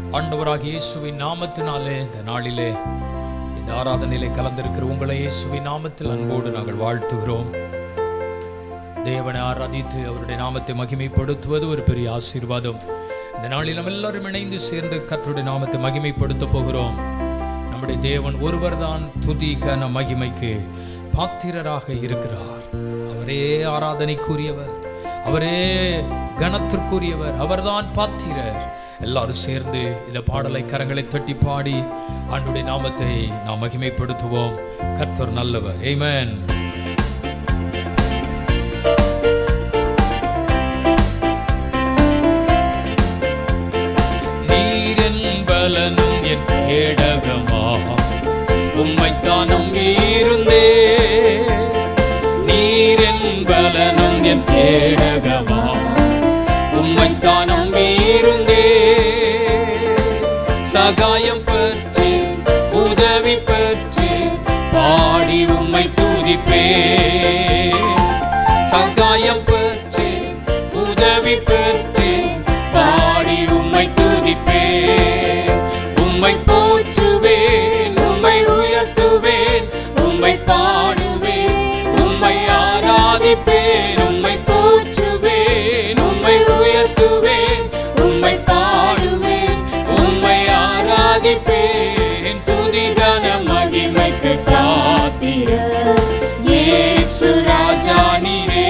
ஆண்டவராகிய இயேசுவின் நாமத்தினாலே இந்த நாளிலே இந்த ஆராதனையிலே கலந்திருக்கிற உங்களை இயேசுவின் நாமத்தில் அன்போடு நாங்கள் வாழ்த்துகிறோம் தேவனை ஆராதித்து அவருடைய நாமத்தை மகிமைப்படுத்துவது ஒரு பெரிய ஆசீர்வாதம் இந்த நாளில் நம்ம எல்லாரும் இணைந்து சேர்ந்து கர்த்தருடைய நாமத்தை மகிமைப்படுத்த போகிறோம் நம்முடைய தேவன் ஒருவர்தான் துதி கன மகிமைக்கு பாத்திரராக இருக்கிறார் அவரே ஆராதனைக்குரியவர் அவரே கனத்திற்குரியவர் அவர்தான் பாத்திரர் எல்லாரும் சேர்ந்து இந்த பாடலை கரங்களை தட்டி பாடி ஆண்டுடைய நாமத்தை நாம் மகிமைப்படுத்துவோம் கர்த்தர் நல்லவர் ஏமேன் நீரென் பலனும் என் கேடகமா உம்மைத்தான் நம்பியிருந்தே நீரென் பலனும் என் கேடகமா உம்மைத்தான் நம்பியிருந்தே சகாயம் பெற்று உதவி பெற்று பாடி உம்மை துதிப்பே சகாயம் பெற்று உதவி பெற்று பாடி உம்மை துதிப்பே உம்மை போற்றுவேன் உம்மை உயர்த்துவேன் உம்மை பாடுவேன் உம்மை ஆராதிப்பேன் உம்மை போற்றுவேன் உம்மை உயர்த்துவேன் உம்மை பாடுவேன் உம்மை ஆராதிப்பேன் துதிகன மகிமைக்கு காத்திர இயேசு ராஜா நீரே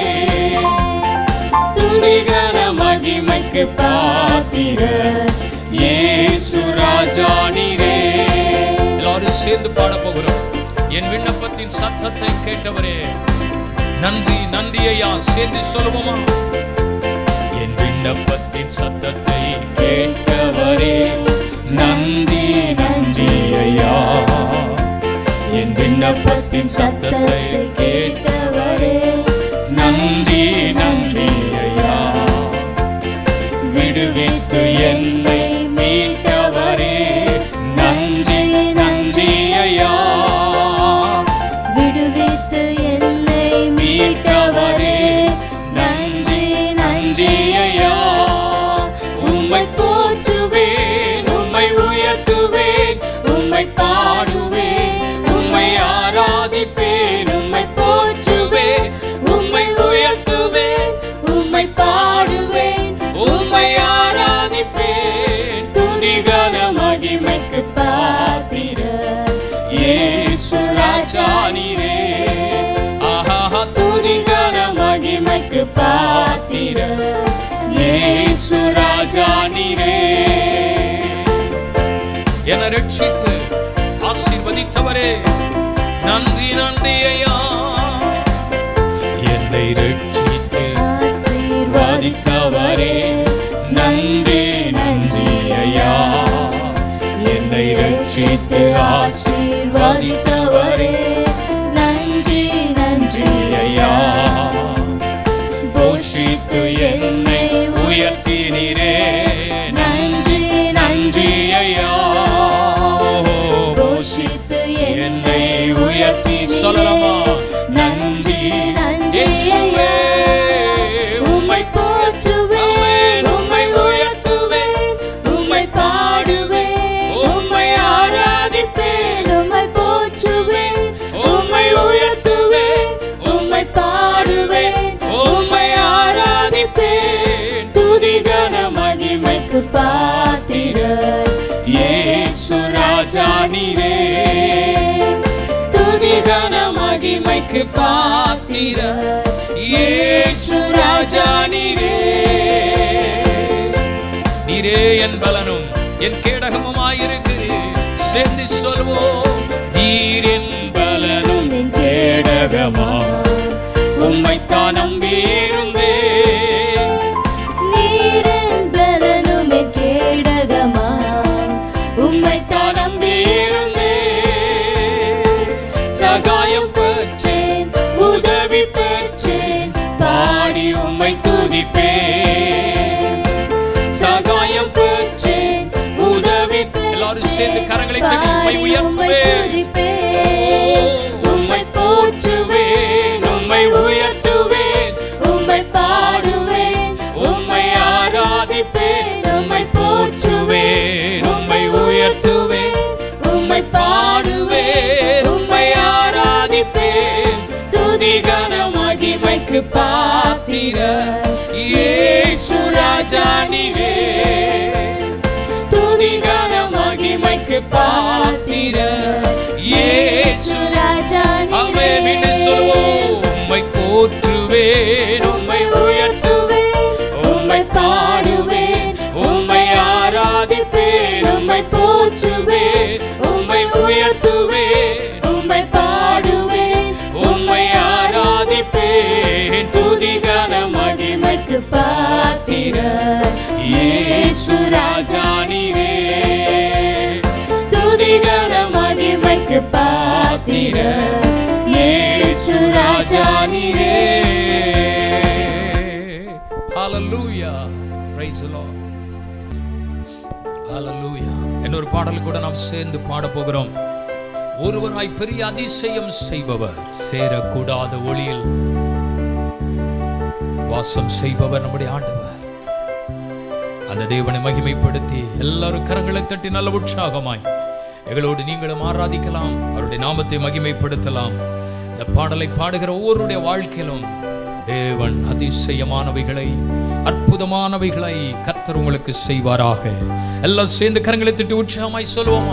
துதிகன மகிமைக்கு பாத்திர இயேசு ராஜா நீரே எல்லாரும் சேர்ந்து பாட போகிறோம் என் விண்ணப்பத்தின் சத்தத்தை கேட்டவரே நன்றி நன்றி ஐயா சேர்ந்து சொல்லுவோமா என் விண்ணப்பத்தின் சத்தத்தை கேட்டவரே நன்றி நன்றி ஐயா என் விண்ணப்பத்தின் சத்தத்தை கேட்டவரே நன்றி நன்றி ஐயா விடுவித்து என்னை மீட்டவரே நன்றி நன்றி ஐயா விடுவித்து என்னை மீட்டவரே நன்றி நன்றி ஐயா உம்மை போற்றுவேன் உம்மை உயர்த்துவேன் உம்மை பாடுவேன் உம்மை ஆராதிப்பேன் உம்மை போற்றுவேன் உம்மை உயர்த்துவேன் உம்மை பாடுவேன் உம்மை ஆராதிப்பேன் துதிகன மகிமைக்கு பாத்திர இயேசு ராஜா நீரே ஆஹா துதிகன மகிமைக்கு பாத்திர இயேசு ராஜா நீரே என ரட்சித்து ஆசீர்வதித்தவரே நன்றி நன்றி ஐயா என்னை ரட்சித்து ஆசீர்வதித்தவரே நன்றி நன்றி ஐயா என்னை ரட்சித்து ஆசீர்வதித்தவரே நன்றி நன்றி ஐயா போஷித்து என்னை உயர்த்தினீரே நன்றி நன்றி ஐயா போஷித்து என்னை உயர்த்தி சொல்லலாமா நன்றி இயேசுவே உம்மை போற்றுவேன் உம்மை உயர்த்துவேன் உம்மை பாடுவேன் உம்மை ஆராதிப்பேன் உம்மை போற்றுவேன் உம்மை உயர்த்துவேன் உம்மை பாடுவேன் உம்மை ஆராதிப்பேன் துதிகன மகிமைக்கு பாத்திர இயேசு ராஜா நீரே துதிகன மகிமைக்கு பாத்திர இயேசு ராஜா நீரே நீரே என் பலனும் என் கேடகமுமாயிருக்கு சேர்ந்து சொல்வோம் நீர் என் பலனும் என் கேடகமா உம்மைத்தான் நம்பியிருந்தே நீரின் பலனும் என் கேடகமா உம்மைத்தான் நம்பியிருந்தே சகாயம் பெற்றேன் உதவி பெற்றேன் பாடி உம்மை துதிப்பேன் சகாயம் பெற்றேன் உதவி எல்லாரும் சேர்ந்து கரங்களை தட்டி உம்மை உயர்த்துவேன் உம்மை போற்றுவேன் உம்மை உயர்த்துவேன் உம்மை பாடுவேன் உம்மை ஆராதிப்பேன் உம்மை போற்றுவேன் உயர்த்துவேன் உம்மை பாடுவேன் உம்மை ஆராதிப்பேன் துதிகன மகிமைக்கு பாத்திர இயேசு ராஜா நீரே துதிகன மகிமைக்கு பாத்திர இயேசு ராஜா அவே மீண்டு சொல்வோம் உம்மை போற்றுவேன் உம்மை உயர்த்துவேன் உம்மை பாடுவேன் உம்மை ஆராதிப்பேன் உம்மை போற்றுவேன் உம்மை உயர்த்துவேன் உம்மை பாடுவேன் உம்மை ஆராதிப்பேன் துதிகன மகிமைக்கு பாத்திர இயேசு ராஜா நீரே துதிகன மகிமைக்கு பாத்திர இயேசு ராஜா நீரே ஹalleluya praise the lord ஹalleluya இன்னொரு பாடல் கூட நாம் சேர்ந்து பாட போகிறோம் ஒருவராய் பெரிய அதிசயம் செய்பவர் சேரக்கூடாத ஒளியில் வாசம் செய்பவர் நம்முடைய ஆண்டவர் அந்த தேவனை மகிமைப்படுத்தி எல்லாரும் கரங்களை தட்டி நல்ல உற்சாகமாய் எங்களோடு நீங்களும் ஆராதிக்கலாம் அவருடைய நாமத்தை மகிமைப்படுத்தலாம் இந்த பாடலை பாடுகிற ஒவ்வொருடைய வாழ்க்கையிலும் தேவன் அதிசயமானவைகளை அற்புதமானவைகளை கர்த்தர் உங்களுக்கு செய்வாராக எல்லாம் சேர்ந்து கரங்களை தட்டி உற்சாகமாய் சொல்லுவோமா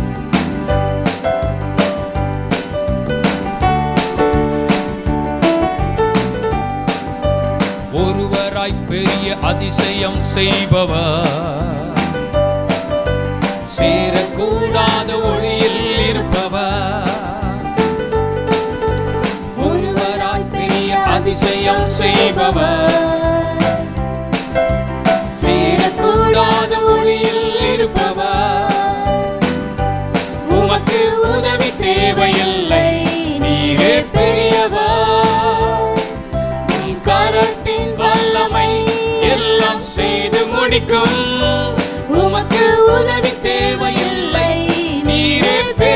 ஒருவராய் பெரிய அதிசயம் செய்பவர் சேரக்கூடாத ஒளியில் இருப்பவர் ஒருவராய் பெரிய அதிசயம் செய்பவர் சேரக்கூடாத ஒளியில் இருப்பவர் உமக்கு உதவி தேவையில்லை நீரே பெரியவர் உம் கரத்தின் வல்லமை எல்லாம் செய்து முடிக்கும் உமக்கு உதவி தேவையில்லை நீரே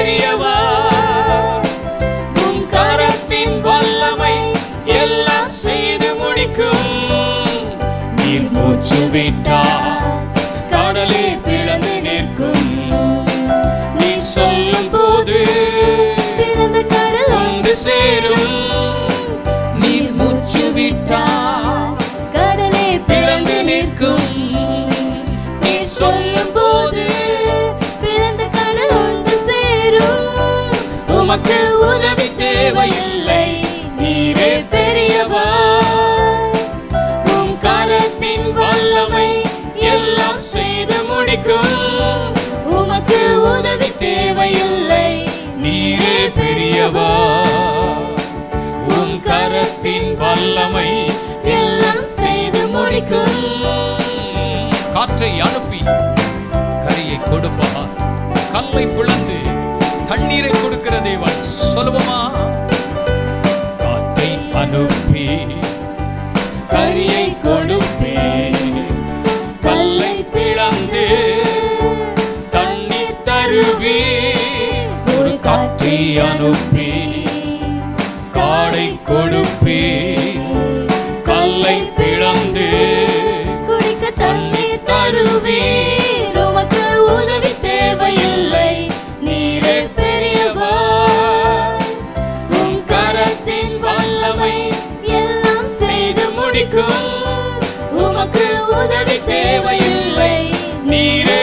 பெரியவர் உம் கரத்தின் வல்லமை எல்லாம் செய்து முடிக்கும் நீர் மூச்சு விட்டார் கடலே பிளந்து நிற்கும் நீ சொல்லும் போது பிறந்த கடல் வந்து சேரும் நீர் மூச்சு விட்டார் கடலே பிளந்து நிற்கும் நீ சொல்லும் போது பிறந்த கடல் ஒன்று சேரும் உமக்கு உதவி தேவையில்லை நீரே பெரியவர் உம் கரத்தின் வல்லமை எல்லாம் செய்து முடிக்கும் உமக்கு உதவி தேவையில்லை நீரே பெரியவர் உம் கரத்தின் வல்லமை எல்லாம் செய்து முடிக்கும் காற்றை அனுப்பி கரியை கொடுப்பார் கல்லை பிளந்து தண்ணீரை கொடுக்கிற தேவன் சொல்லுவோமா காற்றை அனுப்பி கரியை கொடுப்பே கல்லை பிளந்து தண்ணீர் தருவி ஒரு காற்றை அனுப்பி காடை கொடுப்பே கல்லை பிளந்து குடிக்க தண்ணீர் தருவீர் உமக்கு உதவி தேவையில்லை நீரே பெரியவர் உம் கரத்தின் வல்லமை எல்லாம் செய்து முடிக்கும் உமக்கு உதவி தேவையில்லை நீரே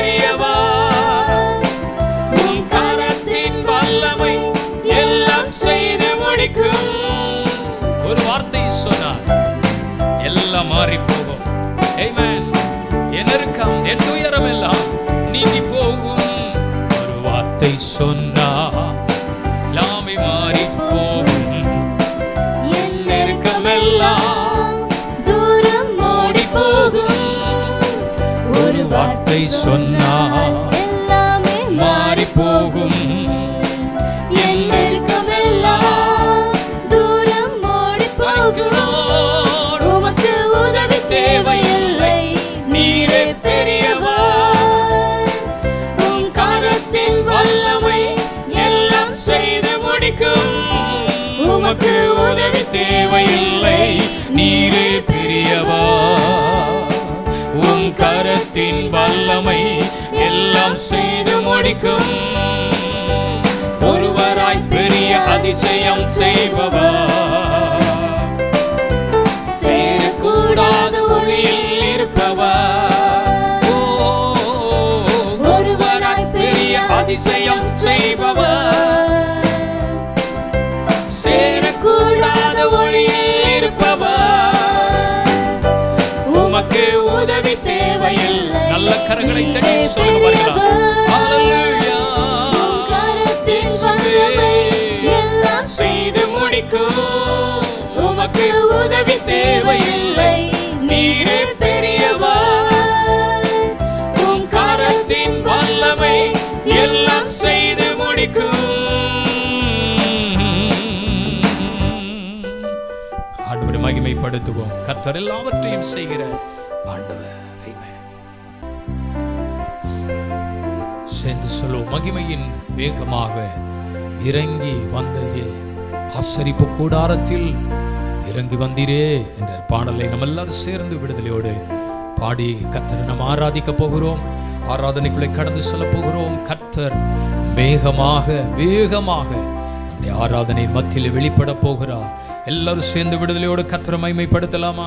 பெரியவர் உம் கரத்தின் வல்லமை எல்லாம் செய்து முடிக்கும் ஒரு வார்த்தை சொன்னார் எல்லாம் மாறி போகும் Amen. என் நெருக்கம் என் துயரம் எல்லாம் நீங்கி போகும் ஒரு வார்த்தை சொன்னா எல்லாமே மாறி போகும் என் நெருக்கமெல்லாம் தூரம் ஓடி போகும் ஒரு வார்த்தை சொன்னால் எல்லாமே மாறி போகும் என் நெருக்கமெல்லாம் தூரம் ஓடி போகும் உமக்கு உதவி தேவையில்லை நீரே பெரியவர் உம் கரத்தின் வல்லமை எல்லாம் செய்து முடிக்கும் உமக்கு உதவி தேவையில்லை நீரே பெரியவர் உம் கரத்தின் வல்லமை எல்லாம் செய்து முடிக்கும் ஒருவராய் பெரிய அதிசயம் செய்பவர் சேரக்கூடாத ஒளியில் இருப்பவர் ஓ, ஒருவராய் பெரிய அதிசயம் செய்பவர் சேரக்கூடாத ஒளியில் இருப்பவர் உமக்கு உதவி தேவையில்லை நல்ல கரங்களை தட்டி சொல்லுங்க பாருங்களா ஹalleluya கரத்தின் வல்லமை எல்லாம் செய்து முடிக்கும் உமக்கு உதவி தேவையில்லை நீரே பெரியவர் உம் கரத்தின் வல்லமை எல்லாம் செய்து முடிக்கும் ஆண்டவரை மகிமைப்படுத்துவோம் கர்த்தர் எல்லாவற்றையும் செய்கிற ஆண்டவர் Amen. சேர்ந்து சொல்லுவோம் மகிமையின் வேகமாக இறங்கி வந்தீரே ஆசரிப்பு கூடாரத்தில் இறங்கி வந்தீரே என்ற பாடலை நம்ம எல்லாரும் சேர்ந்து விடுதலையோடு பாடி கர்த்தரை நாம் ஆராதிக்க போகிறோம் ஆராதனைக்குள்ளே கடந்து செல்ல போகிறோம் கர்த்தர் வேகமாக வேகமாக நம்முடைய ஆராதனையின் மத்தியில் வெளிப்பட போகிறார் எல்லாரும் சேர்ந்து விடுதலையோடு கர்த்தரை மைமைப்படுத்தலாமா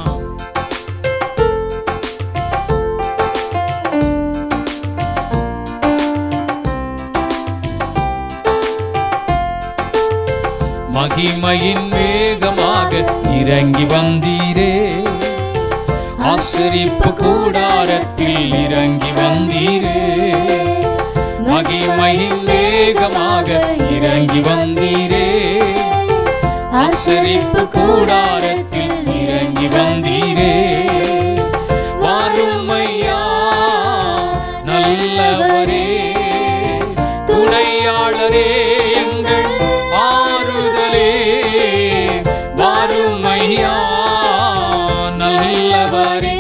மகிமையின் வேகமாக இறங்கி வந்தீரே ஆசரிப்பு கூடாரத்தில் இறங்கி வந்தீரே மகிமையின் வேகமாக இறங்கி வந்தீரே ஆசரிப்பு கூடாரத்தில் இறங்கி வந்தீரே வாரும் ஐயா நல்லவரே துணையாளரே எங்கள் ஆறுதலே வாரும் ஐயா நல்லவரே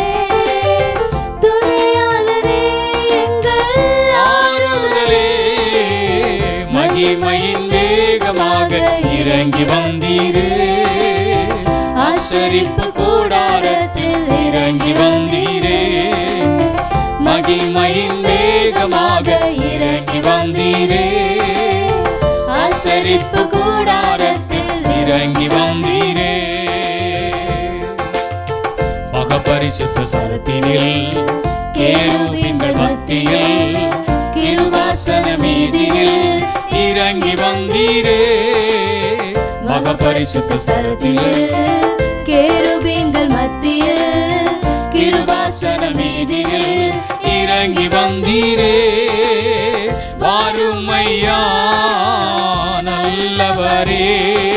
துணையாளரே எங்கள் ஆறுதலே மகிமையின் வேகமாக இறங்கி வந்தீரே ஆசரிப்பு கூடாரத்தில் இறங்கி வந்தீரே மகிமையின் வேகமாக இறங்கி வந்தீரே ஆசரிப்பு கூடாரத்தில் இறங்கி வந்தீரே மகபரிசுத்த சலத்தினில் கேருபிங்கள் மத்தியில் கிருவாசன மீதியில் இறங்கி வந்தீரே மகபரிசுத்த ஸ்தலத்திலே கேருபீன்கள் மத்தியில் கிருபாசன மீதியில் இறங்கி வந்தீரே வாரும் ஐயா நல்லவரே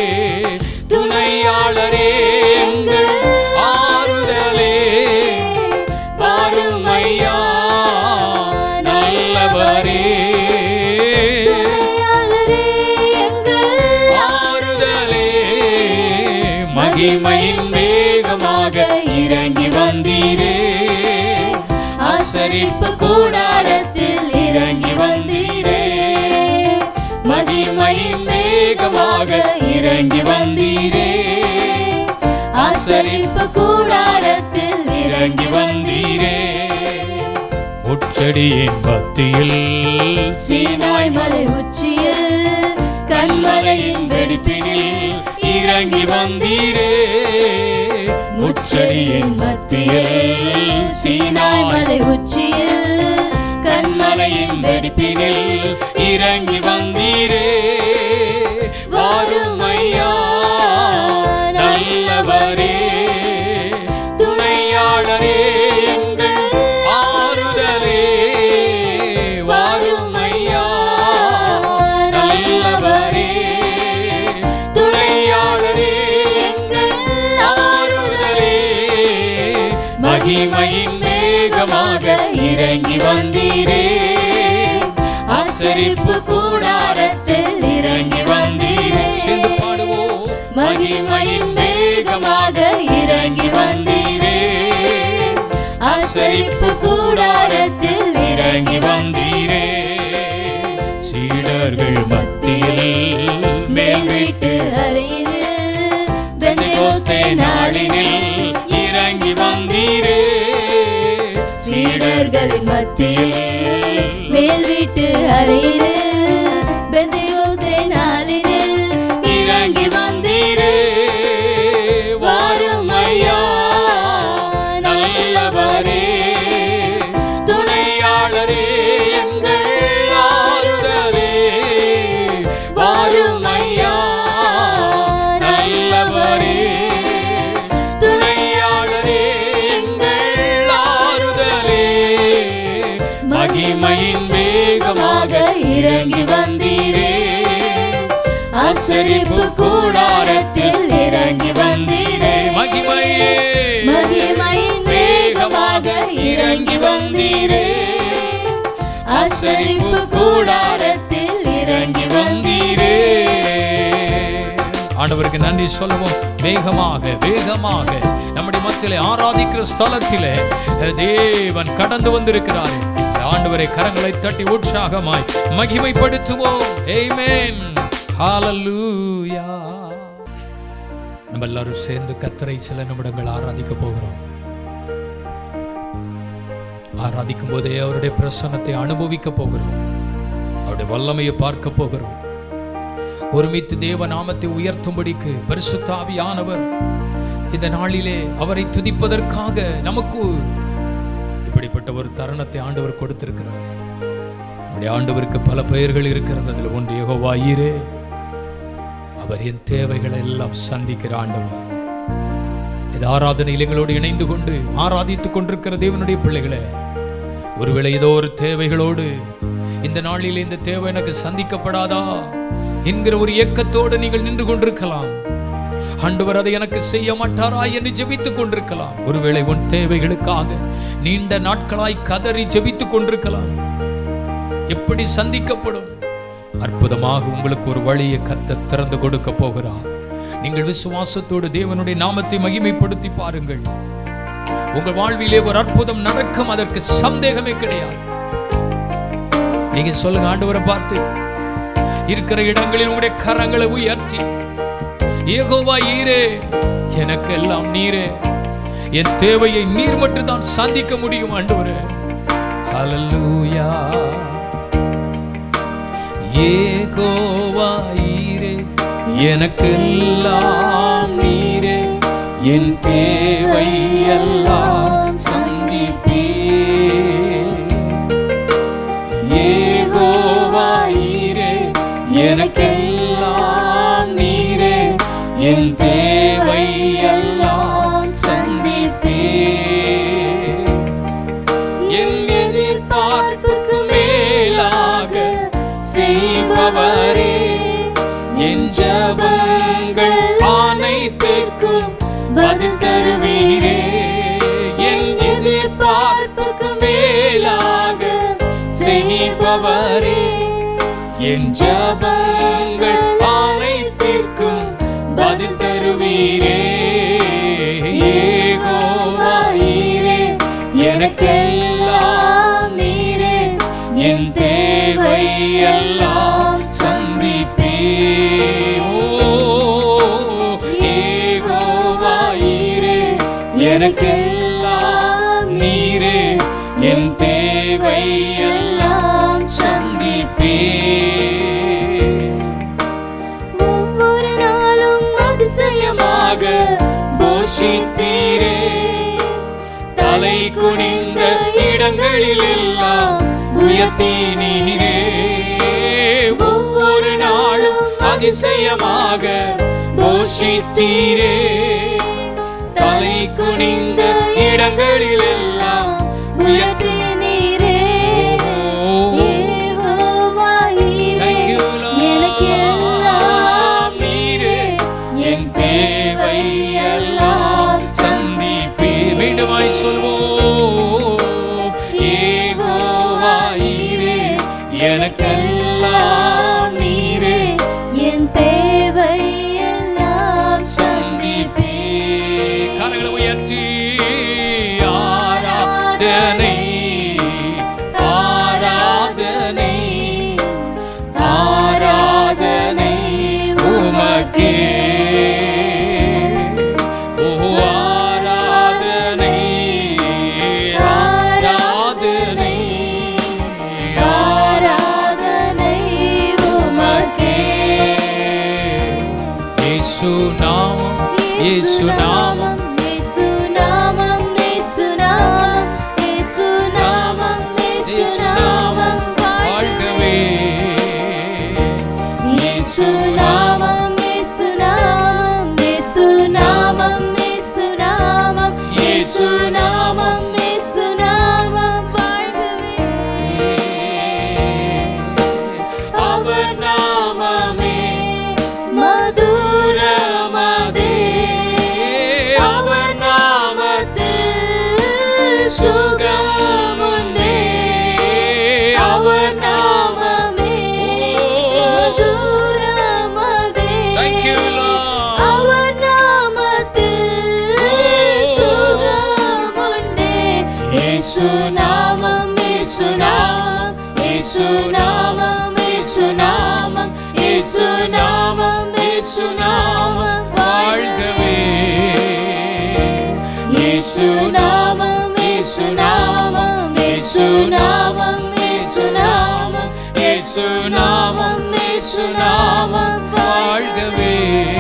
துணையாளரே எங்கள் ஆறுதலே வாரும் ஐயா நல்லவரே துணையாளரே எங்கள் ஆறுதலே மகிமையின் வேகமாக இறங்கி வந்தீரே ஆசரிப்பு கூடாரத்தில் இறங்கி வந்தீரே மகிமையின் வேகமாக இறங்கி வந்தீரே ஆசரிப்பு கூடாரத்தில் இறங்கி வந்தீரே உச்சடியின் பக்தியில் சீனாய் மலை உச்சியில் கண்மலையின் வெடிப்பினில் இறங்கி வந்தீரே முச்சடியின் மத்தியில் சீனாய் மலை மலை உச்சியில் கண்மலையின் வெடிப்பினில் இறங்கி வந்தீரே வாரும் ஐயா நல்லவரே துணையாளரே எங்கள் ஆறுதலே வாரும் ஐயா நல்லவரே துணையாளரே எங்கள் ஆறுதலே மகிமையின் வேகமாக இறங்கி வந்தீரே ஆசரிப்பு கூடாரத்தில் இறங்கி வந்தீரே சேர்ந்து பாடுவோம் மகிமையின் வேகமாக இறங்கி வந்தீரே ஆசரிப்பு கூடாரத்தில் இறங்கி வந்தீரே சீடர்கள் மத்தியில் மேல் வீட்டு அறையில் பெந்தெகோஸ்தே நாளினில் இறங்கி வந்தீரே சீடர்களின் மத்தியில் மேல் வீட்டு அறையினில் பெந்தையோசே நாளினில் இறங்கி வந்தீரே வாரும் ஐயா நல்லவரே துணையாளரே எங்கள் ஆறுதலே வாரும் ஐயா நல்லவரே துணையாளரே எங்கள் ஆறுதலே மகிமையின் வேகமாக இறங்கி வந்தீரே ஆசரிப்பு கூடாரத்தில் இறங்கி வந்தீரே மகிமையே மகிமையின் வேகமாக இறங்கி வந்தீரே ஆசரிப்பு கூடாரத்தில் இறங்கி வந்தீரே ஆண்டவருக்கு நன்றி சொல்லுவோம் வேகமாக வேகமாக நம்முடைய மத்தியிலே ஆராதிக்கிற ஸ்தலத்திலே தேவன் கடந்து வந்திருக்கிறார் இந்த ஆண்டவரை கரங்களை தட்டி உற்சாகமாய் மகிமைப்படுத்துவோம் ஆமென் ஹalleluya நம்ம எல்லாரும் சேர்ந்து கத்தரை சில நிமிடங்கள் ஆராதிக்க போகிறோம் ஆராதிக்கும் போதே அவருடைய பிரசன்னத்தை அனுபவிக்க போகிறோம் அவருடைய வல்லமையை பார்க்க போகிறோம் ஒருமித்து தேவ நாமத்தை உயர்த்தும்படிக்கு பரிசுத்த ஆவியானவர் இந்த நாளிலே அவரை துதிப்பதற்காக நமக்கு இப்படிப்பட்ட ஒரு தருணத்தை ஆண்டவர் கொடுத்திருக்கிறார் நம்முடைய ஆண்டவருக்கு பல பெயர்கள் இருக்கிறது அதில் ஒன்று யெகோவா ஈரே அவர் என் தேவைகளை எல்லாம் சந்திக்கிற ஆண்டவர் இது ஆராதனையில் எங்களோடு இணைந்து கொண்டு ஆராதித்துக் கொண்டிருக்கிற தேவனுடைய பிள்ளைகளே ஒருவேளை ஏதோ ஒரு தேவைகளோடு இந்த நாளில் இந்த தேவை எனக்கு சந்திக்கப்படாதா என்கிற ஒரு ஏக்கத்தோடு நீங்கள் நின்று கொண்டிருக்கலாம் ஆண்டவர் அதை எனக்கு செய்ய மாட்டாரா என்று ஜெபித்துக் கொண்டிருக்கலாம் ஒருவேளை உன் தேவைகளுக்காக நீண்ட நாட்களாய் கதறி ஜெபித்துக் கொண்டிருக்கலாம் எப்படி சந்திக்கப்படும் அற்புதமாக உங்களுக்கு ஒரு வழியை கத்த திறந்து கொடுக்க போகிறார் நீங்கள் விசுவாசத்தோடு தேவனுடைய நாமத்தை மகிமைப்படுத்தி பாருங்கள் உங்கள் வாழ்விலே ஒரு அற்புதம் நடக்கும் அதற்கு சந்தேகமே கிடையாது நீங்க சொல்லுங்க ஆண்டவரை பார்த்து இருக்கிற இடங்களில் உங்களுடைய கரங்களை உயர்த்தி ஏகோவா ஈரே எனக்கு எல்லாம் நீரே என் தேவையை நீர் மட்டும் தான் சந்திக்க முடியும் ஆண்டவரே ஹalleluya ஏகோவா ஈரே எனக்கெல்லாம் நீரே என் தேவை எல்லாம் சந்திப்பே ஏகோவா ஈரே எனக்கெல்லாம் நீரே என் தேவை எல்லாம் சந்திப்பே என் எதிர்பார்ப்புக்கு மேலாக செய்பவரே என் ஜபங்கள் அனைத்திற்கும் பதில் தருவீரே என் எதிர்பார்ப்புக்கு மேலாக செய்பவரே என் ஜபங்கள் அனைத்திற்கும் பதில் தருவீரே ஏகோவாயிரே எனக்கெல்லாம் நீரே என் தேவை எல்லாம் சந்திப்பே ஓ, ஏகோவாயிரே எனக்கெல்லாம் நீரே என் தேவை எல்லாம் சந்திப்பே ஒவ்வொரு நாளும் அதிசயமாக போஷித்தீரே தலை குனிந்த இடங்களில் எல்லாம் உயர்த்தி நீரே ஒவ்வொரு நாளும் அதிசயமாக போஷித்தீரே தலை குனிந்த இடங்களில் எல்லாம் உயர்த்தி உயர்த்தி நீரே யெகோவாயிரே, Thank you, Lord. எனக்கெல்லாம் நீரே என் தேவை எல்லாம் சந்திப்பே மீண்டுமாய் சொல்வோம் ஏகோவாயிரே எனக்கெல்லாம் நீரே என் தேவை எல்லாம் சந்திப்பே கரங்களை உயர்த்தி ஆராதனை ஆராதனை ஆராதனை உமக்கே ஓ ஆராதனை ஆராதனை இயேசு நாமம் இயேசு நாமம் இயேசு நாமம் இயேசு நாமம் இயேசு நாமம் இயேசு நாமம் வாழ்கவே இயேசு நாமம் இயேசு நாமம் இயேசு நாமம் இயேசு நாமம் இயேசு நாமம் இயேசு நாமம் வாழ்கவே அவர் நாமமே மதுரமதே அவர் நாமத்தில் சுகமுண்டே அவர் நாமமே மதுரமதே Thank you, Lord. அவர் நாமத்தில் சுகமுண்டே இயேசு நாமம் இயேசு நாமம் இயேசு நாமம் இயேசு நாமம் இயேசு நாமம் இயேசு நாமம் வாழ்கவே இயேசு நாமம் இயேசு நாமம் இயேசு நாமம் இயேசு நாமம் இயேசு நாமம் இயேசு நாமம் வாழ்கவே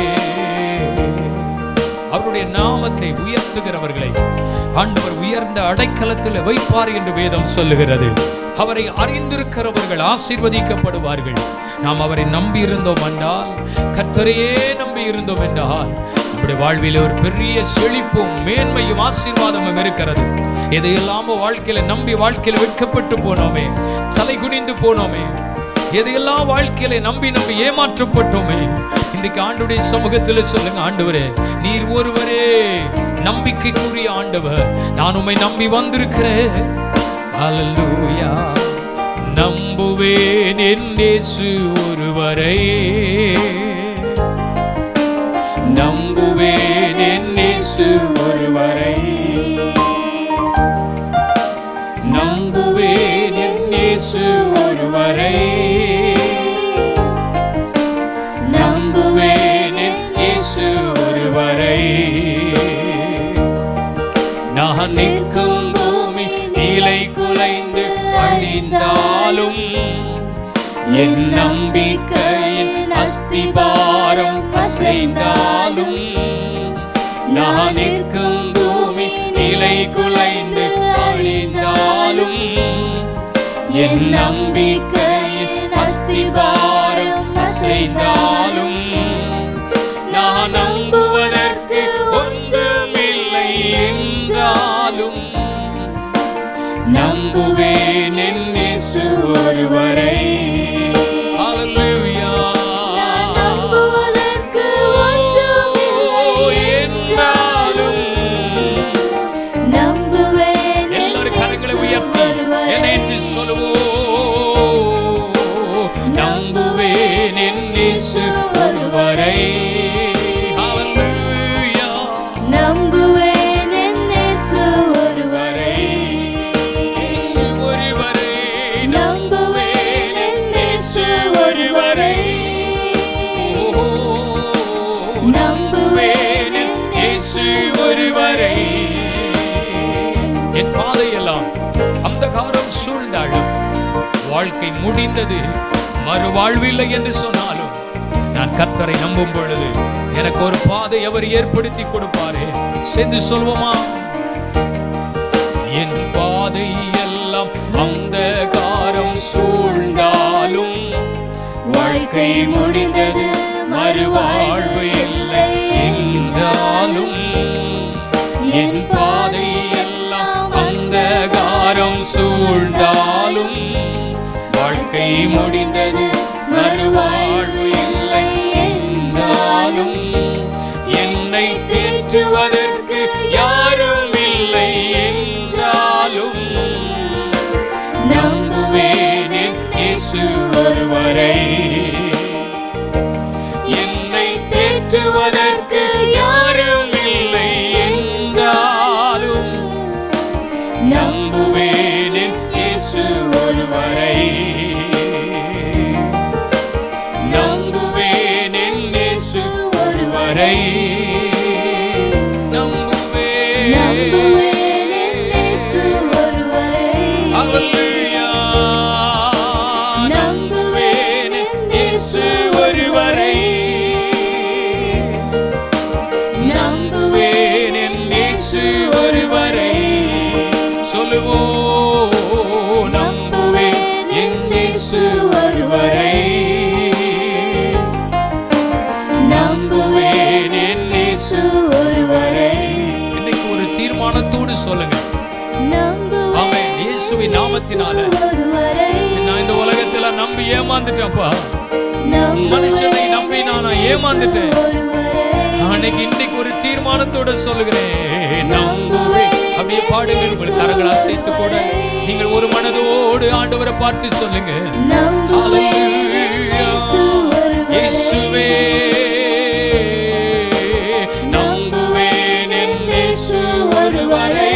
அவருடைய நாமத்தை உயர்த்துகிறவர்களை ஆண்டவர் உயர்ந்த அடைக்கலத்தில் வைப்பார் என்று வேதம் சொல்லுகிறது அவரை அறிந்திருக்கிறவர்கள் ஆசீர்வதிக்கப்படுவார்கள் நாம் அவரை நம்பி இருந்தோம் என்றால் கர்த்தரையே நம்பி இருந்தோம் என்றால் நம்முடைய வாழ்வில் ஒரு பெரிய செழிப்பும் மேன்மையும் ஆசீர்வாதமும் இருக்கிறது எதையெல்லாமோ வாழ்க்கையில நம்பி வாழ்க்கையில வெட்கப்பட்டு போனோமே தலை குனிந்து போனோமே எதையெல்லாம் வாழ்க்கையில நம்பி நம்பி ஏமாற்றப்பட்டோமே இன்றைக்கு ஆண்டுடைய சமூகத்தில் சொல்லுங்க ஆண்டவரே நீர் ஒருவரே நம்பிக்கைக்குரிய ஆண்டவர் நான் உம்மை நம்பி வந்திருக்கிறேன் அல்லேலூயா நம்புவேன் என் இயேசு ஒருவரை நம்புவேன் என் இயேசு ஒருவரை நம்புவேன் என் இயேசு ஒருவரை நம்புவேன் என் இயேசு ஒருவரை நான் நிற்கும் பூமி நீலை குலைந்து அழிந்தாலும் என் நம்பிக்கையின் அஸ்திபாரம் அசைந்தாலும் நான் நிற்கும் பூமி நிலை குலைந்து அழிந்தாலும் என் நம்பிக்கையின் அஸ்திபாரம் அசைந்தாலும் நான் நம்புவதற்கு ஒன்றுமில்லை என்றாலும் நம்புவேன் என் இயேசு ஒருவரை Hallelujah. நம்புவதற்கு ஒன்றுமில்லை என்றாலும் நம்புவேன் என் எல்லாரும் கரங்களை இயேசு உயர்த்தி ஒருவரை. என்னை என்று சொல்லுவோம் நம்புவேன் என் இயேசு ஒருவரை Hallelujah. நம்புவேன் என் இயேசு ஒருவரை இயேசு ஒருவரை நம்புவேன் என் இயேசு ஒருவரை ஓ, நம்புவேன் என் இயேசு ஒருவரை என் பாதையெல்லாம் அந்தகாரம் சூழ்ந்தாலும் வாழ்க்கை முடிந்தது மறுவாழ்வில்லை என்று சொன்னாலும் நான் கர்த்தரை நம்பும் பொழுது எனக்கு ஒரு பாதை அவர் ஏற்படுத்தி கொடுப்பாரே சேர்ந்து சொல்வோமா என் பாதை எல்லாம் அந்தகாரம் சூழ்ந்தாலும் வாழ்க்கை முடிந்தது மறுவாழ்வு இல்லை என்றாலும் என் பாதை எல்லாம் அந்தகாரம் சூழ்ந்தாலும் வாழ்க்கை முடிந்தது மறுவாழ்வு இல்லை என்றாலும் என்னை தேற்றுவதற்கு யாரும் இல்லை என்றாலும் நம்புவேன் என் இயேசு ஒருவரை என்னை தேற்றுவதற்கு யாரும் இல்லை என்றாலும் நம்புவேன் என் இயேசு ஒருவரை நம்புவேன் என் இயேசு ஒருவரை நம்புவேன் நம்புவேன் என் இயேசு ஒருவரை Hallelujah. நம்புவேன் என் ஓ நம்புவேன் என் இயேசு ஒருவரை நம்புவேன் என் இயேசு ஒருவரை இன்னைக்கு ஒரு தீர்மானத்தோடு சொல்லுங்க ஆமென். இயேசுவின் நாமத்தினால ஒருவரை நான் இந்த உலகத்துல நம்பி ஏமாந்துட்டேன்ப்பா நம்புவேன் மனுஷனை நம்பி நான் ஏமாந்துட்டேன் ஒருவரை அன்னைக்கு இன்னைக்கு ஒரு தீர்மானத்தோட சொல்லுகிறேன் நம்புவேன் அப்படியே பாடுங்கள் உங்கள் கரங்களை அசைத்து கூட நீங்கள் ஒரு மனதோடு ஆண்டவரை பார்த்து சொல்லுங்க நம்புவேன் இயேசு ஒருவரை இயேசுவே நம்புவேன் என் இயேசு ஒருவரை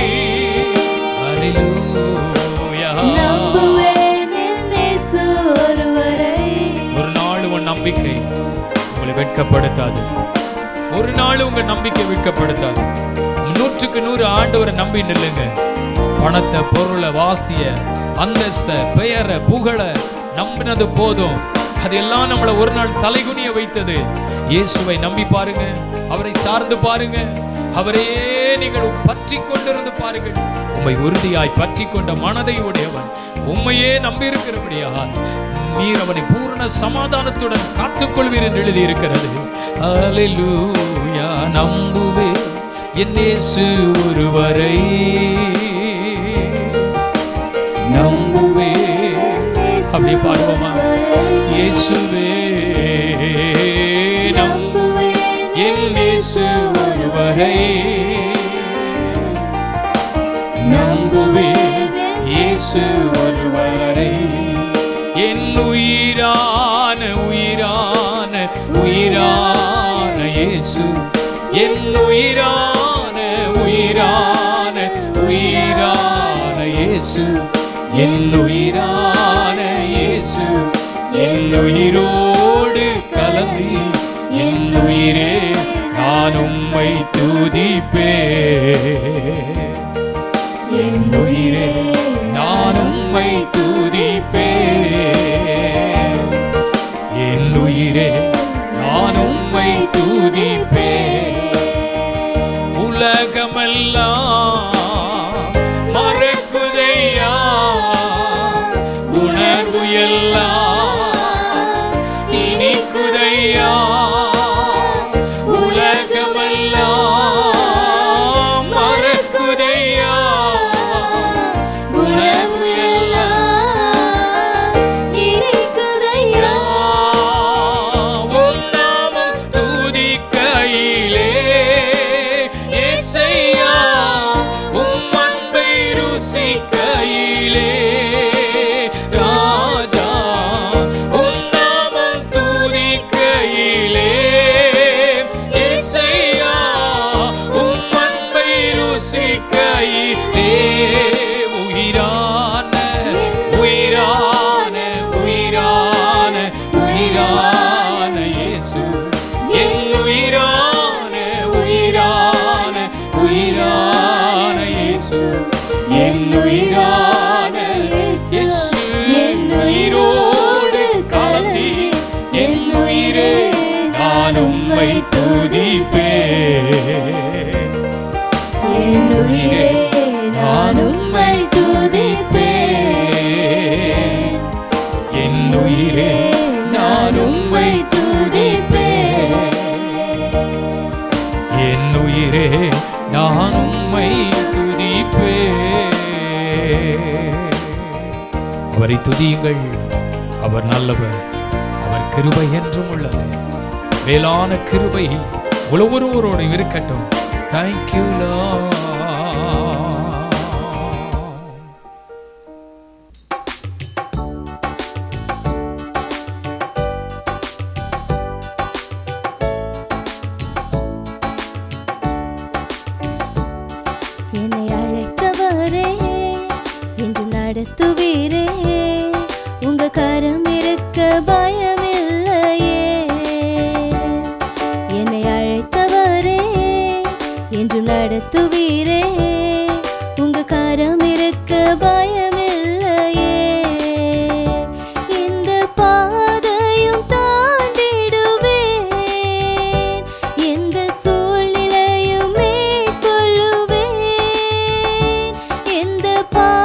ஹalleluya நம்புவேன் என் இயேசு ஒருவரை ஒரு நாள் உன் நம்பிக்கை உங்களை வெட்கப்படுத்தாது ஒரு நாள் உங்க நம்பிக்கை வெட்கப்படுத்தாது நூற்றுக்கு நூறு ஆண்டவரை நம்பி நில்லுங்க பணத்தை பொருளை வாஸ்திய அந்தஸ்த பெயரை புகழ நம்பினது போதும் அதெல்லாம் நம்மளை ஒரு நாள் தலைகுனிய வைத்தது இயேசுவை நம்பி பாருங்க அவரை சார்ந்து பாருங்க அவரையே நீங்கள் பற்றி கொண்டிருந்து பாருங்கள் உம்மை உறுதியாய் பற்றி கொண்ட மனதை உடையவன் உம்மையே நம்பி இருக்கிறபடியால் நீர் அவனை பூரண சமாதானத்துடன் காத்துக்கொள்வீர் என்று எழுதி இருக்கிறது அல்லேலூயா நம்புவே என் இயேசு ஒருவரை நம்புவே அப்படியே பாடுவோமா இயேசுவே நம்புவே என் இயேசு ஒருவரை நம்புவே இயேசு ஒருவரை என் உயிரான உயிரான உயிரான இயேசு என் உயிரான உயிரான உயிரான இயேசு என் உயிரான இயேசு என் உயிரோடு கலந்து என் உயிரே நான் உம்மை துதிப்பேன் என் உயிரே நான் உம்மை துதிப்பேன் என் உயிரே நான் உம்மை துதிப்பேன் உலகமெல்லாம் மறக்குதையா உணர்வு எல்லாம் இனிக்குதையா உலகமெல்லாம் மறக்குதையா உணர்வு எல்லாம் இனிக்குதையா உம் நாமம் துதிக்கையிலே, இயேசையா, உம் அன்பை ருசிக்கையிலே, ராஜா, உம் நாமம் துதிக்கையிலே, இயேசையா, உம் அன்பை ருசிக்கையிலே, உயிரான உயிரான உயிரான உயிரான இயேசு என் உயிரான உயிரான உயிரான இயேசு என் உயிரான இயேசு என் உயிரோடு கலந்தி என் உயிரே நான் உம்மை துதிப்பேன் என் உயிரே நான் உம்மை துதிப்பேன் என் உயிரே நான் உம்மை துதிப்பேன் என் உயிரே நான் உம்மை துதிப்பேன் அவரை துதியுங்கள் அவர் நல்லவர் அவர் கிருபை என்றும் உள்ளது மேலான கிருபை ஒவ்வொருவரோடு இருக்கட்டும் தேங்க்யூ என்னை அழைத்தவரே என்று நடத்துவீரே உங்க கரம் இருக்க பயமில்லையே என்னை அழைத்தவரே என்று நடத்துவீரே உங்க கரம் இருக்க பயமில்லையே இந்த பாதையும் தாண்டிடுவேன் எந்த சூழ்நிலையும் மேற்கொள்ளுவேன் எந்த பா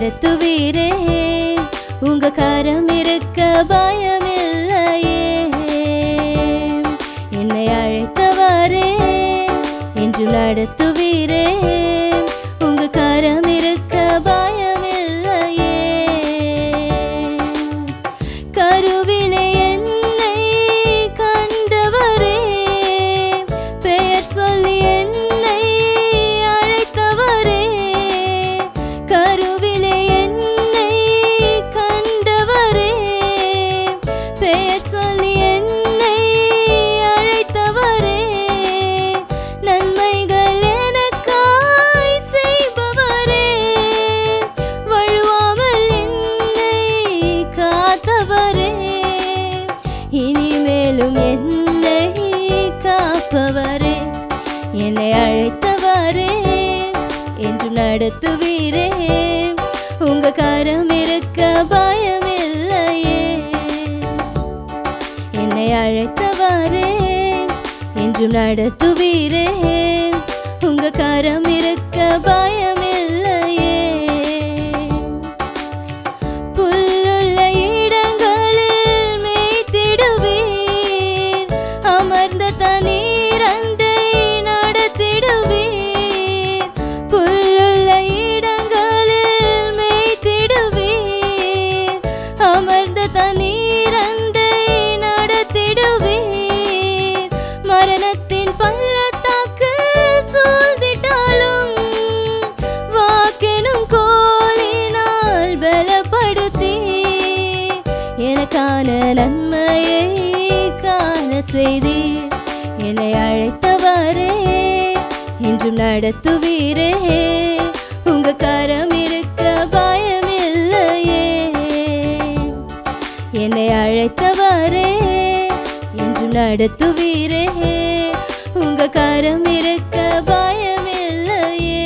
நடத்துவீரே உங்க கரம் இருக்க பயமில்லையே என்னை அழைத்தவரே என்று நடத்துவீரே உங்க கரம் இருக்க பயமில்லையே கருவிலே என்னை கண்டவரே பெயர் சொல்லி என்னை அழைத்தவரே கருவிலே என்னை கண்டவரே பெயர் சொல்லி என்னை அழைத்தவரே நன்மைகள் எனக்காய் செய்பவரே வழுவாமல் என்னை காத்தவரே இனிமேலும் என்னை காப்பவரே என்னை அழைத்தவரே என்று நடத்துவீரே உங்க கரம் இருக்க பயமில்லையே என்னை அழைத்தவரே என்று நடத்துவீரே உங்க கரம் இருக்க பயமில்லையே புல்லுள்ள இடங்களில் மேய்த்திடுவீர் அமர்ந்த தண்ணீரந்தை நடத்திடுவீர் புல்லுள்ள இடங்களில் மேய்த்திடுவீர் அமர்ந்த தண்ணீரந்தை நடத்திடுவீர் மரணத்தின் பள்ளத்தாக்கு சூழ்ந்திட்டாலும் வாக்கெனும் கோலினால் பலப்படுத்தி எனக்கான நன்மையை காண செய்தீர் என்னை அழைத்தவரே என்றும் நடத்துவீரே உங்க கரம் இருக்க பயமில்லையே என்னை அழைத்தவரே என்று நடத்துவீரே உங்க கரம் இருக்க பயமில்லையே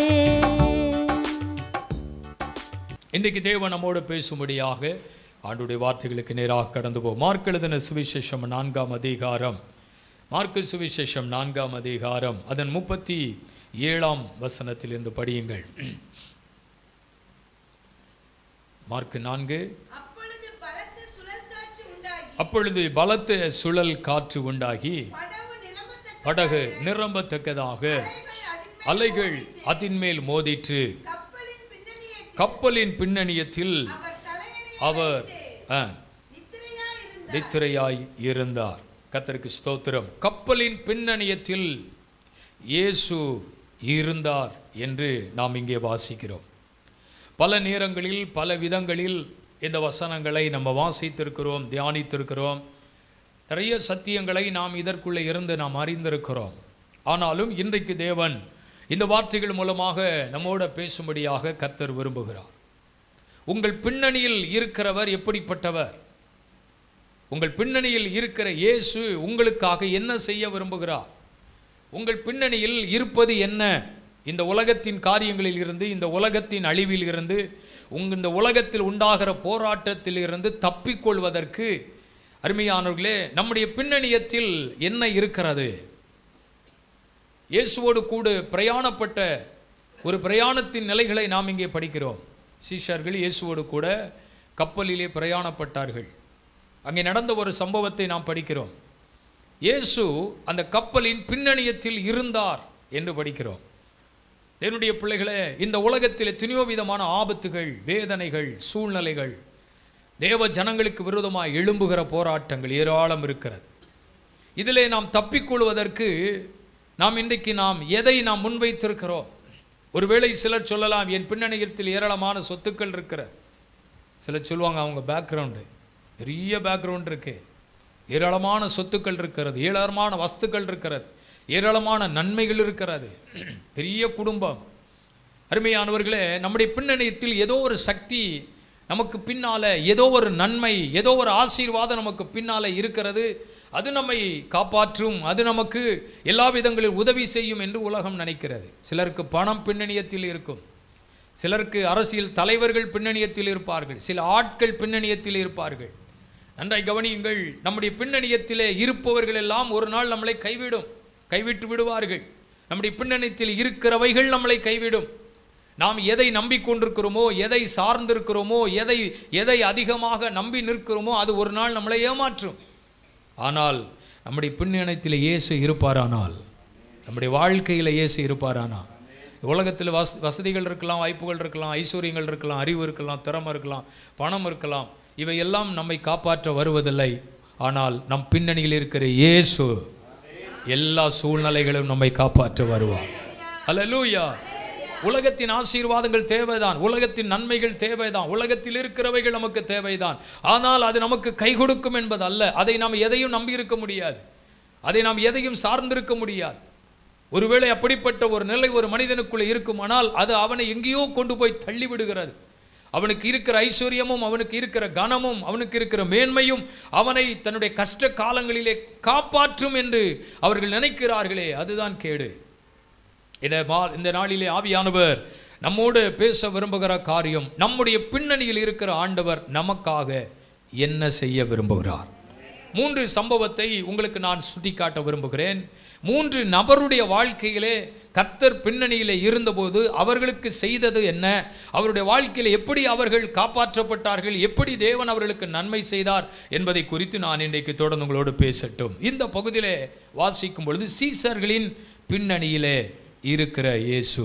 இன்றைக்கு தேவன் நம்மோடு பேசும்படியாக ஆண்டுடைய வார்த்தைகளுக்கு நேராக கடந்து போ மார்க் எழுதின சுவிசேஷம் நான்காம் அதிகாரம் மார்க்கு சுவிசேஷம் நான்காம் அதிகாரம் அதன் முப்பத்தி ஏழாம் வசனத்திலிருந்து படியுங்கள் மார்க்கு நான்கு அப்பொழுது பலத்த சுழற்காற்று உண்டாகி அப்பொழுது பலத்த சுழல் காற்று உண்டாகி படவு நிலமத்தக்க படகு நிரம்பத்தக்கதாக அலைகள் அலைகள் அதின்மேல் மோதிற்று. அதின்மேல் மோதிற்று கப்பலின் பின்னணியே கப்பலின் பின்னணியத்தில் அவர் தலையணை அவர் ஆ, நித்திரையாயிருந்தார் நித்திரையாய் இருந்தார் கத்தருக்கு ஸ்தோத்திரம் கப்பலின் பின்னணியத்தில் இயேசு இருந்தார் என்று நாம் இங்கே வாசிக்கிறோம் பல நேரங்களில் பல விதங்களில் இந்த வசனங்களை நம்ம வாசித்திருக்கிறோம் தியானித்திருக்கிறோம் நிறைய சத்தியங்களை நாம் இதற்குள்ளே இருந்து நாம் அறிந்திருக்கிறோம் ஆனாலும் இன்றைக்கு தேவன் இந்த வார்த்தைகள் மூலமாக நம்மோட பேசும்படியாக கர்த்தர் விரும்புகிறார் உங்கள் பின்னணியில் இருக்கிறவர் எப்படிப்பட்டவர் உங்கள் பின்னணியில் இருக்கிற இயேசு உங்களுக்காக என்ன செய்ய விரும்புகிறார் உங்கள் பின்னணியில் இருப்பது என்ன இந்த உலகத்தின் காரியங்களில் இருந்து இந்த உலகத்தின் அழிவில் இருந்து உங்க இந்த உலகத்தில் உண்டாகிற போராட்டத்தில் இருந்து தப்பிக்கொள்வதற்கு அருமையானவர்களே நம்முடைய பின்னணியத்தில் என்ன இருக்கிறது இயேசுவோடு கூட பிரயாணப்பட்ட ஒரு பிரயாணத்தின் நிலைகளை நாம் இங்கே படிக்கிறோம் சீஷர்கள் இயேசுவோடு கூட கப்பலிலே பிரயாணப்பட்டார்கள் அங்கே நடந்த ஒரு சம்பவத்தை நாம் படிக்கிறோம் இயேசு அந்த கப்பலின் பின்னணியத்தில் இருந்தார் என்று படிக்கிறோம் என்னுடைய பிள்ளைகளே இந்த உலகத்தில் எத்தனையோ விதமான ஆபத்துகள் வேதனைகள் சூழ்நிலைகள் தேவ ஜனங்களுக்கு விரோதமாக எழும்புகிற போராட்டங்கள் ஏராளம் இருக்கிறது இதிலே நாம் தப்பிக்கொள்வதற்கு நாம் இன்றைக்கு நாம் எதை நாம் முன்வைத்திருக்கிறோம் ஒருவேளை சிலர் சொல்லலாம் என் பின்னணியத்தில் ஏராளமான சொத்துக்கள் இருக்கிறது சிலர் சொல்லுவாங்க அவங்க பேக்ரவுண்டு பெரிய பேக்ரவுண்ட் இருக்கு ஏராளமான சொத்துக்கள் இருக்கிறது ஏராளமான வஸ்துக்கள் இருக்கிறது ஏராளமான நன்மைகள் இருக்கிறது பெரிய குடும்பம் அருமையானவர்களே நம்முடைய பின்னணியத்தில் ஏதோ ஒரு சக்தி நமக்கு பின்னால ஏதோ ஒரு நன்மை ஏதோ ஒரு ஆசீர்வாதம் நமக்கு பின்னால இருக்கிறது அது நம்மை காப்பாற்றும் அது நமக்கு எல்லா விதங்களில் உதவி செய்யும் என்று உலகம் நினைக்கிறது சிலருக்கு பணம் பின்னணியத்தில் இருக்கும் சிலருக்கு அரசியல் தலைவர்கள் பின்னணியத்தில் இருப்பார்கள் சில ஆட்கள் பின்னணியத்தில் இருப்பார்கள் நன்றாய் கவனியுங்கள் நம்முடைய பின்னணியத்திலே இருப்பவர்கள் எல்லாம் ஒரு நாள் நம்மளை கைவிடும் கைவிட்டு விடுவார்கள் நம்முடைய பின்னணியத்தில் இருக்கிறவைகள் நம்மளை கைவிடும் நாம் எதை நம்பிக்கொண்டிருக்கிறோமோ எதை சார்ந்திருக்கிறோமோ எதை எதை அதிகமாக நம்பி நிற்கிறோமோ அது ஒரு நாள் நம்மளை ஏமாற்றும் ஆனால் நம்முடைய பின்னணத்தில் இயேசு இருப்பாரானால் நம்முடைய வாழ்க்கையில் இயேசு இருப்பாரானால் உலகத்தில் வச வசதிகள் இருக்கலாம் வாய்ப்புகள் இருக்கலாம் ஐஸ்வர்யங்கள் இருக்கலாம் அறிவு இருக்கலாம் திறமை இருக்கலாம் பணம் இருக்கலாம் இவையெல்லாம் நம்மை காப்பாற்ற வருவதில்லை ஆனால் நம் பின்னணியில் இருக்கிற இயேசு எல்லா சூழ்நிலைகளும் நம்மை காப்பாற்ற வருவார் அல்லேலூயா உலகத்தின் ஆசீர்வாதங்கள் தேவைதான் உலகத்தின் நன்மைகள் தேவைதான் உலகத்தில் இருக்கிறவைகள் நமக்கு தேவைதான் ஆனால் அது நமக்கு கை கொடுக்கும் என்பது அல்ல அதை நாம் எதையும் நம்பி இருக்க முடியாது அதை நாம் எதையும் சார்ந்திருக்க முடியாது ஒருவேளை அப்படிப்பட்ட ஒரு நிலை ஒரு மனிதனுக்குள்ளே இருக்குமானால் அது அவனை எங்கேயோ கொண்டு போய் தள்ளி விடுகிறது அவனுக்கு இருக்கிற ஐஸ்வர்யமும் அவனுக்கு இருக்கிற கனமும் அவனுக்கு இருக்கிற மேன்மையும் அவனை தன்னுடைய கஷ்ட காலங்களிலே காப்பாற்றும் என்று அவர்கள் நினைக்கிறார்களே அதுதான் கேடு இதை மா இந்த நாளிலே ஆவியானவர் நம்மோடு பேச விரும்புகிற காரியம் நம்முடைய பின்னணியில் இருக்கிற ஆண்டவர் நமக்காக என்ன செய்ய விரும்புகிறார் மூன்று சம்பவத்தை உங்களுக்கு நான் சுட்டிக்காட்ட விரும்புகிறேன் மூன்று நபருடைய வாழ்க்கையிலே கர்த்தர் பின்னணியிலே இருந்தபோது அவர்களுக்கு செய்தது என்ன அவருடைய வாழ்க்கையில் எப்படி அவர்கள் காப்பாற்றப்பட்டார்கள் எப்படி தேவன் அவர்களுக்கு நன்மை செய்தார் என்பதை குறித்து நான் இன்றைக்கு தொடர்ந்து உங்களோடு பேசட்டும் இந்த பகுதியிலே வாசிக்கும் பொழுது சீசர்களின் பின்னணியிலே இருக்கிற இயேசு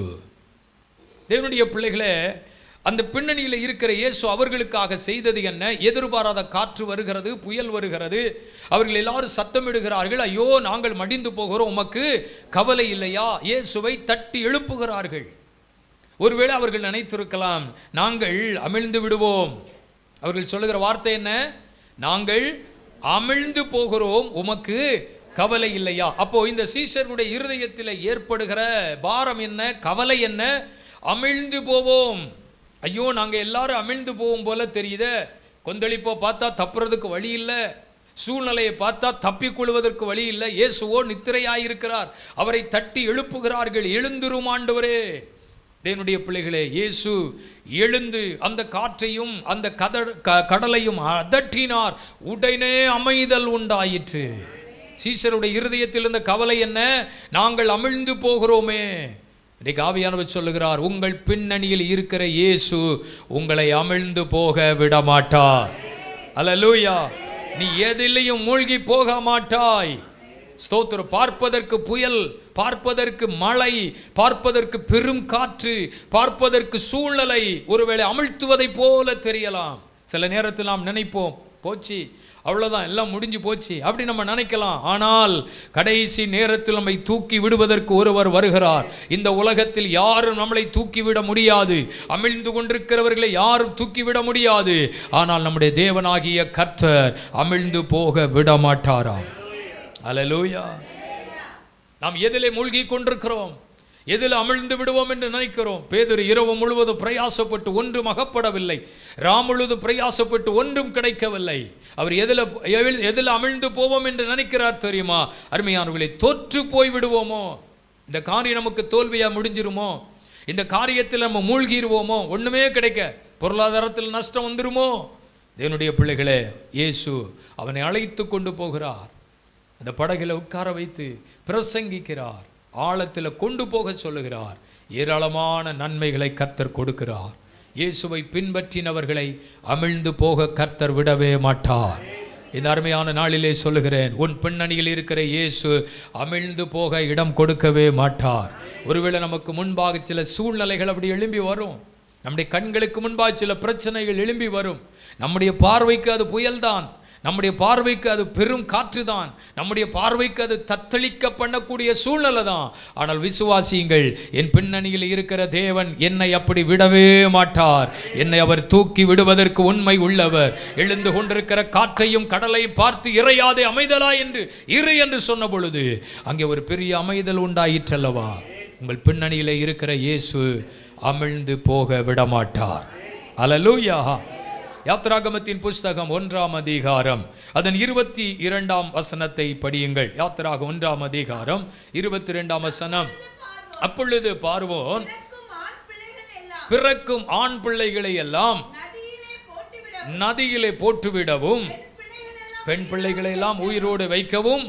தேவனுடைய பிள்ளைகளே அந்த பின்னணியில் இருக்கிற இயேசு அவர்களுக்காக செய்தது என்ன எதிர்பாராத காற்று வருகிறது புயல் வருகிறது அவர்கள் எல்லாரும் சத்தமிடுகிறார்கள் ஐயோ நாங்கள் மடிந்து போகிறோம் உமக்கு கவலை இல்லையா இயேசுவை தட்டி எழுப்புகிறார்கள் ஒருவேளை அவர்கள் நினைத்திருக்கலாம் நாங்கள் அமிழ்ந்து விடுவோம் அவர்கள் சொல்லுகிற வார்த்தை என்ன நாங்கள் அமிழ்ந்து போகிறோம் உமக்கு கவலை இல்லையா அப்போ இந்த சீஷருடைய இருதயத்தில் ஏற்படுகிற பாரம் என்ன கவலை என்ன அமிழ்ந்து போவோம் ஐயோ நாங்கள் எல்லாரும் அமிழ்ந்து போவோம் போல தெரியுதே கொந்தளிப்போ பார்த்தா தப்புறதுக்கு வழி இல்லை சூழ்நிலையை பார்த்தா தப்பிக்கொள்வதற்கு வழி இல்லை இயேசுவோ நித்திரையாயிருக்கிறார் அவரை தட்டி எழுப்புகிறார்கள் எழுந்திரும் ஆண்டவரே தேவனுடைய பிள்ளைகளே இயேசு எழுந்து அந்த காற்றையும் அந்த கத க- கடலையும் அதட்டினார் உடனே அமைதல் உண்டாயிற்று சீசருடைய இருதயத்தில் இருந்த கவலை என்ன நாங்கள் அமிழ்ந்து போகிறோமே இன்னைக்கு ஆவியானவர் சொல்லுகிறார் உங்கள் பின்னணியில் இருக்கிற இயேசு உங்களை அமிழ்ந்து போக விட மாட்டார் அல்லேலூயா நீ எதிலையும் மூழ்கி போக மாட்டாய் ஸ்தோத்திரம் பார்ப்பதற்கு புயல் பார்ப்பதற்கு மழை பார்ப்பதற்கு பெரும் காற்று பார்ப்பதற்கு சூழ்நிலை ஒருவேளை அமிழ்த்துவதைப் போல தெரியலாம் சில நேரத்தில் நாம் நினைப்போம் போச்சு அவ்வளோதான் எல்லாம் முடிஞ்சு போச்சு அப்படி நம்ம நினைக்கலாம் ஆனால் கடைசி நேரத்தில் நம்மை தூக்கி விடுவதற்கு ஒருவர் வருகிறார் இந்த உலகத்தில் யாரும் நம்மளை தூக்கிவிட முடியாது அமிழ்ந்து கொண்டிருக்கிறவர்களை யாரும் தூக்கிவிட முடியாது ஆனால் நம்முடைய தேவனாகிய கர்த்தர் அமிழ்ந்து போக விட மாட்டாராம் அல்லேலூயா நாம் எதிலே மூழ்கி கொண்டிருக்கிறோம் எதில் அமிழ்ந்து விடுவோம் என்று நினைக்கிறோம் பேதுரு இரவு முழுவதும் பிரயாசப்பட்டு ஒன்றும் அகப்படவில்லை ராம் முழுவதும் பிரயாசப்பட்டு ஒன்றும் கிடைக்கவில்லை அவர் எதில் எவில்- எதில் அமிழ்ந்து போவோம் என்று நினைக்கிறார் தெரியுமா அருமையானவர்களை தோற்று போய் விடுவோமோ இந்த காரியம் நமக்கு தோல்வியா முடிஞ்சிருமோ இந்த காரியத்தில் நம்ம மூழ்கிடுவோமோ ஒண்ணுமே கிடைக்க பொருளாதாரத்தில் நஷ்டம் வந்துருமோ தேவனுடைய பிள்ளைகளே இயேசு அவனை அழைத்து கொண்டு போகிறார் அந்த படகில உட்கார வைத்து பிரசங்கிக்கிறார் ஆழத்தில் கொண்டு போக சொல்லுகிறார் ஏராளமான நன்மைகளை கர்த்தர் கொடுக்கிறார் இயேசுவை பின்பற்றினவர்களை அமிழ்ந்து போக கர்த்தர் விடவே மாட்டார் இந்த அருமையான நாளிலே சொல்லுகிறேன் உன் பின்னணியில் இருக்கிற இயேசு அமிழ்ந்து போக இடம் கொடுக்கவே மாட்டார் ஒருவேளை நமக்கு முன்பாக சில சூழ்நிலைகள் அப்படி எழும்பி வரும் நம்முடைய கண்களுக்கு முன்பாக சில பிரச்சனைகள் எழும்பி வரும் நம்முடைய பார்வைக்கு அது புயல்தான் நம்முடைய பார்வைக்கு அது பெரும் காற்றுதான் நம்முடைய பார்வைக்கு அது தத்தளிக்க பண்ணக்கூடிய சூழ்நிலை தான் ஆனால் விசுவாசியுங்கள் என் பின்னணியில் இருக்கிற தேவன் என்னை அப்படி விடவே மாட்டார் என்னை அவர் தூக்கி விடுவதற்கு உண்மை உள்ளவர் எழுந்து கொண்டிருக்கிற காற்றையும் கடலையும் பார்த்து இறையாதே அமைதலா என்று இரு என்று சொன்ன பொழுது அங்கே ஒரு பெரிய அமைதல் உண்டாயிற்றல்லவா உங்கள் பின்னணியில் இருக்கிற இயேசு அமிழ்ந்து போக விடமாட்டார் அல்லேலூயா யாத்ராகமத்தின் புஸ்தகம் ஒன்றாம் அதிகாரம் அதன் இருபத்தி இரண்டாம் வசனத்தை படியுங்கள் யாத்ராக ஒன்றாம் அதிகாரம் இருபத்தி இரண்டாம் வசனம் அப்பொழுது பார்வோன் பிறக்கும் ஆண் பிள்ளைகள் எல்லாம் பிறக்கும் ஆண் பிள்ளைகளை எல்லாம் நதியிலே போட்டுவிட நதியிலே போட்டுவிடவும் பிள்ளைகள் எல்லாம் பெண் பிள்ளைகளை எல்லாம் உயிரோடு வைக்கவும்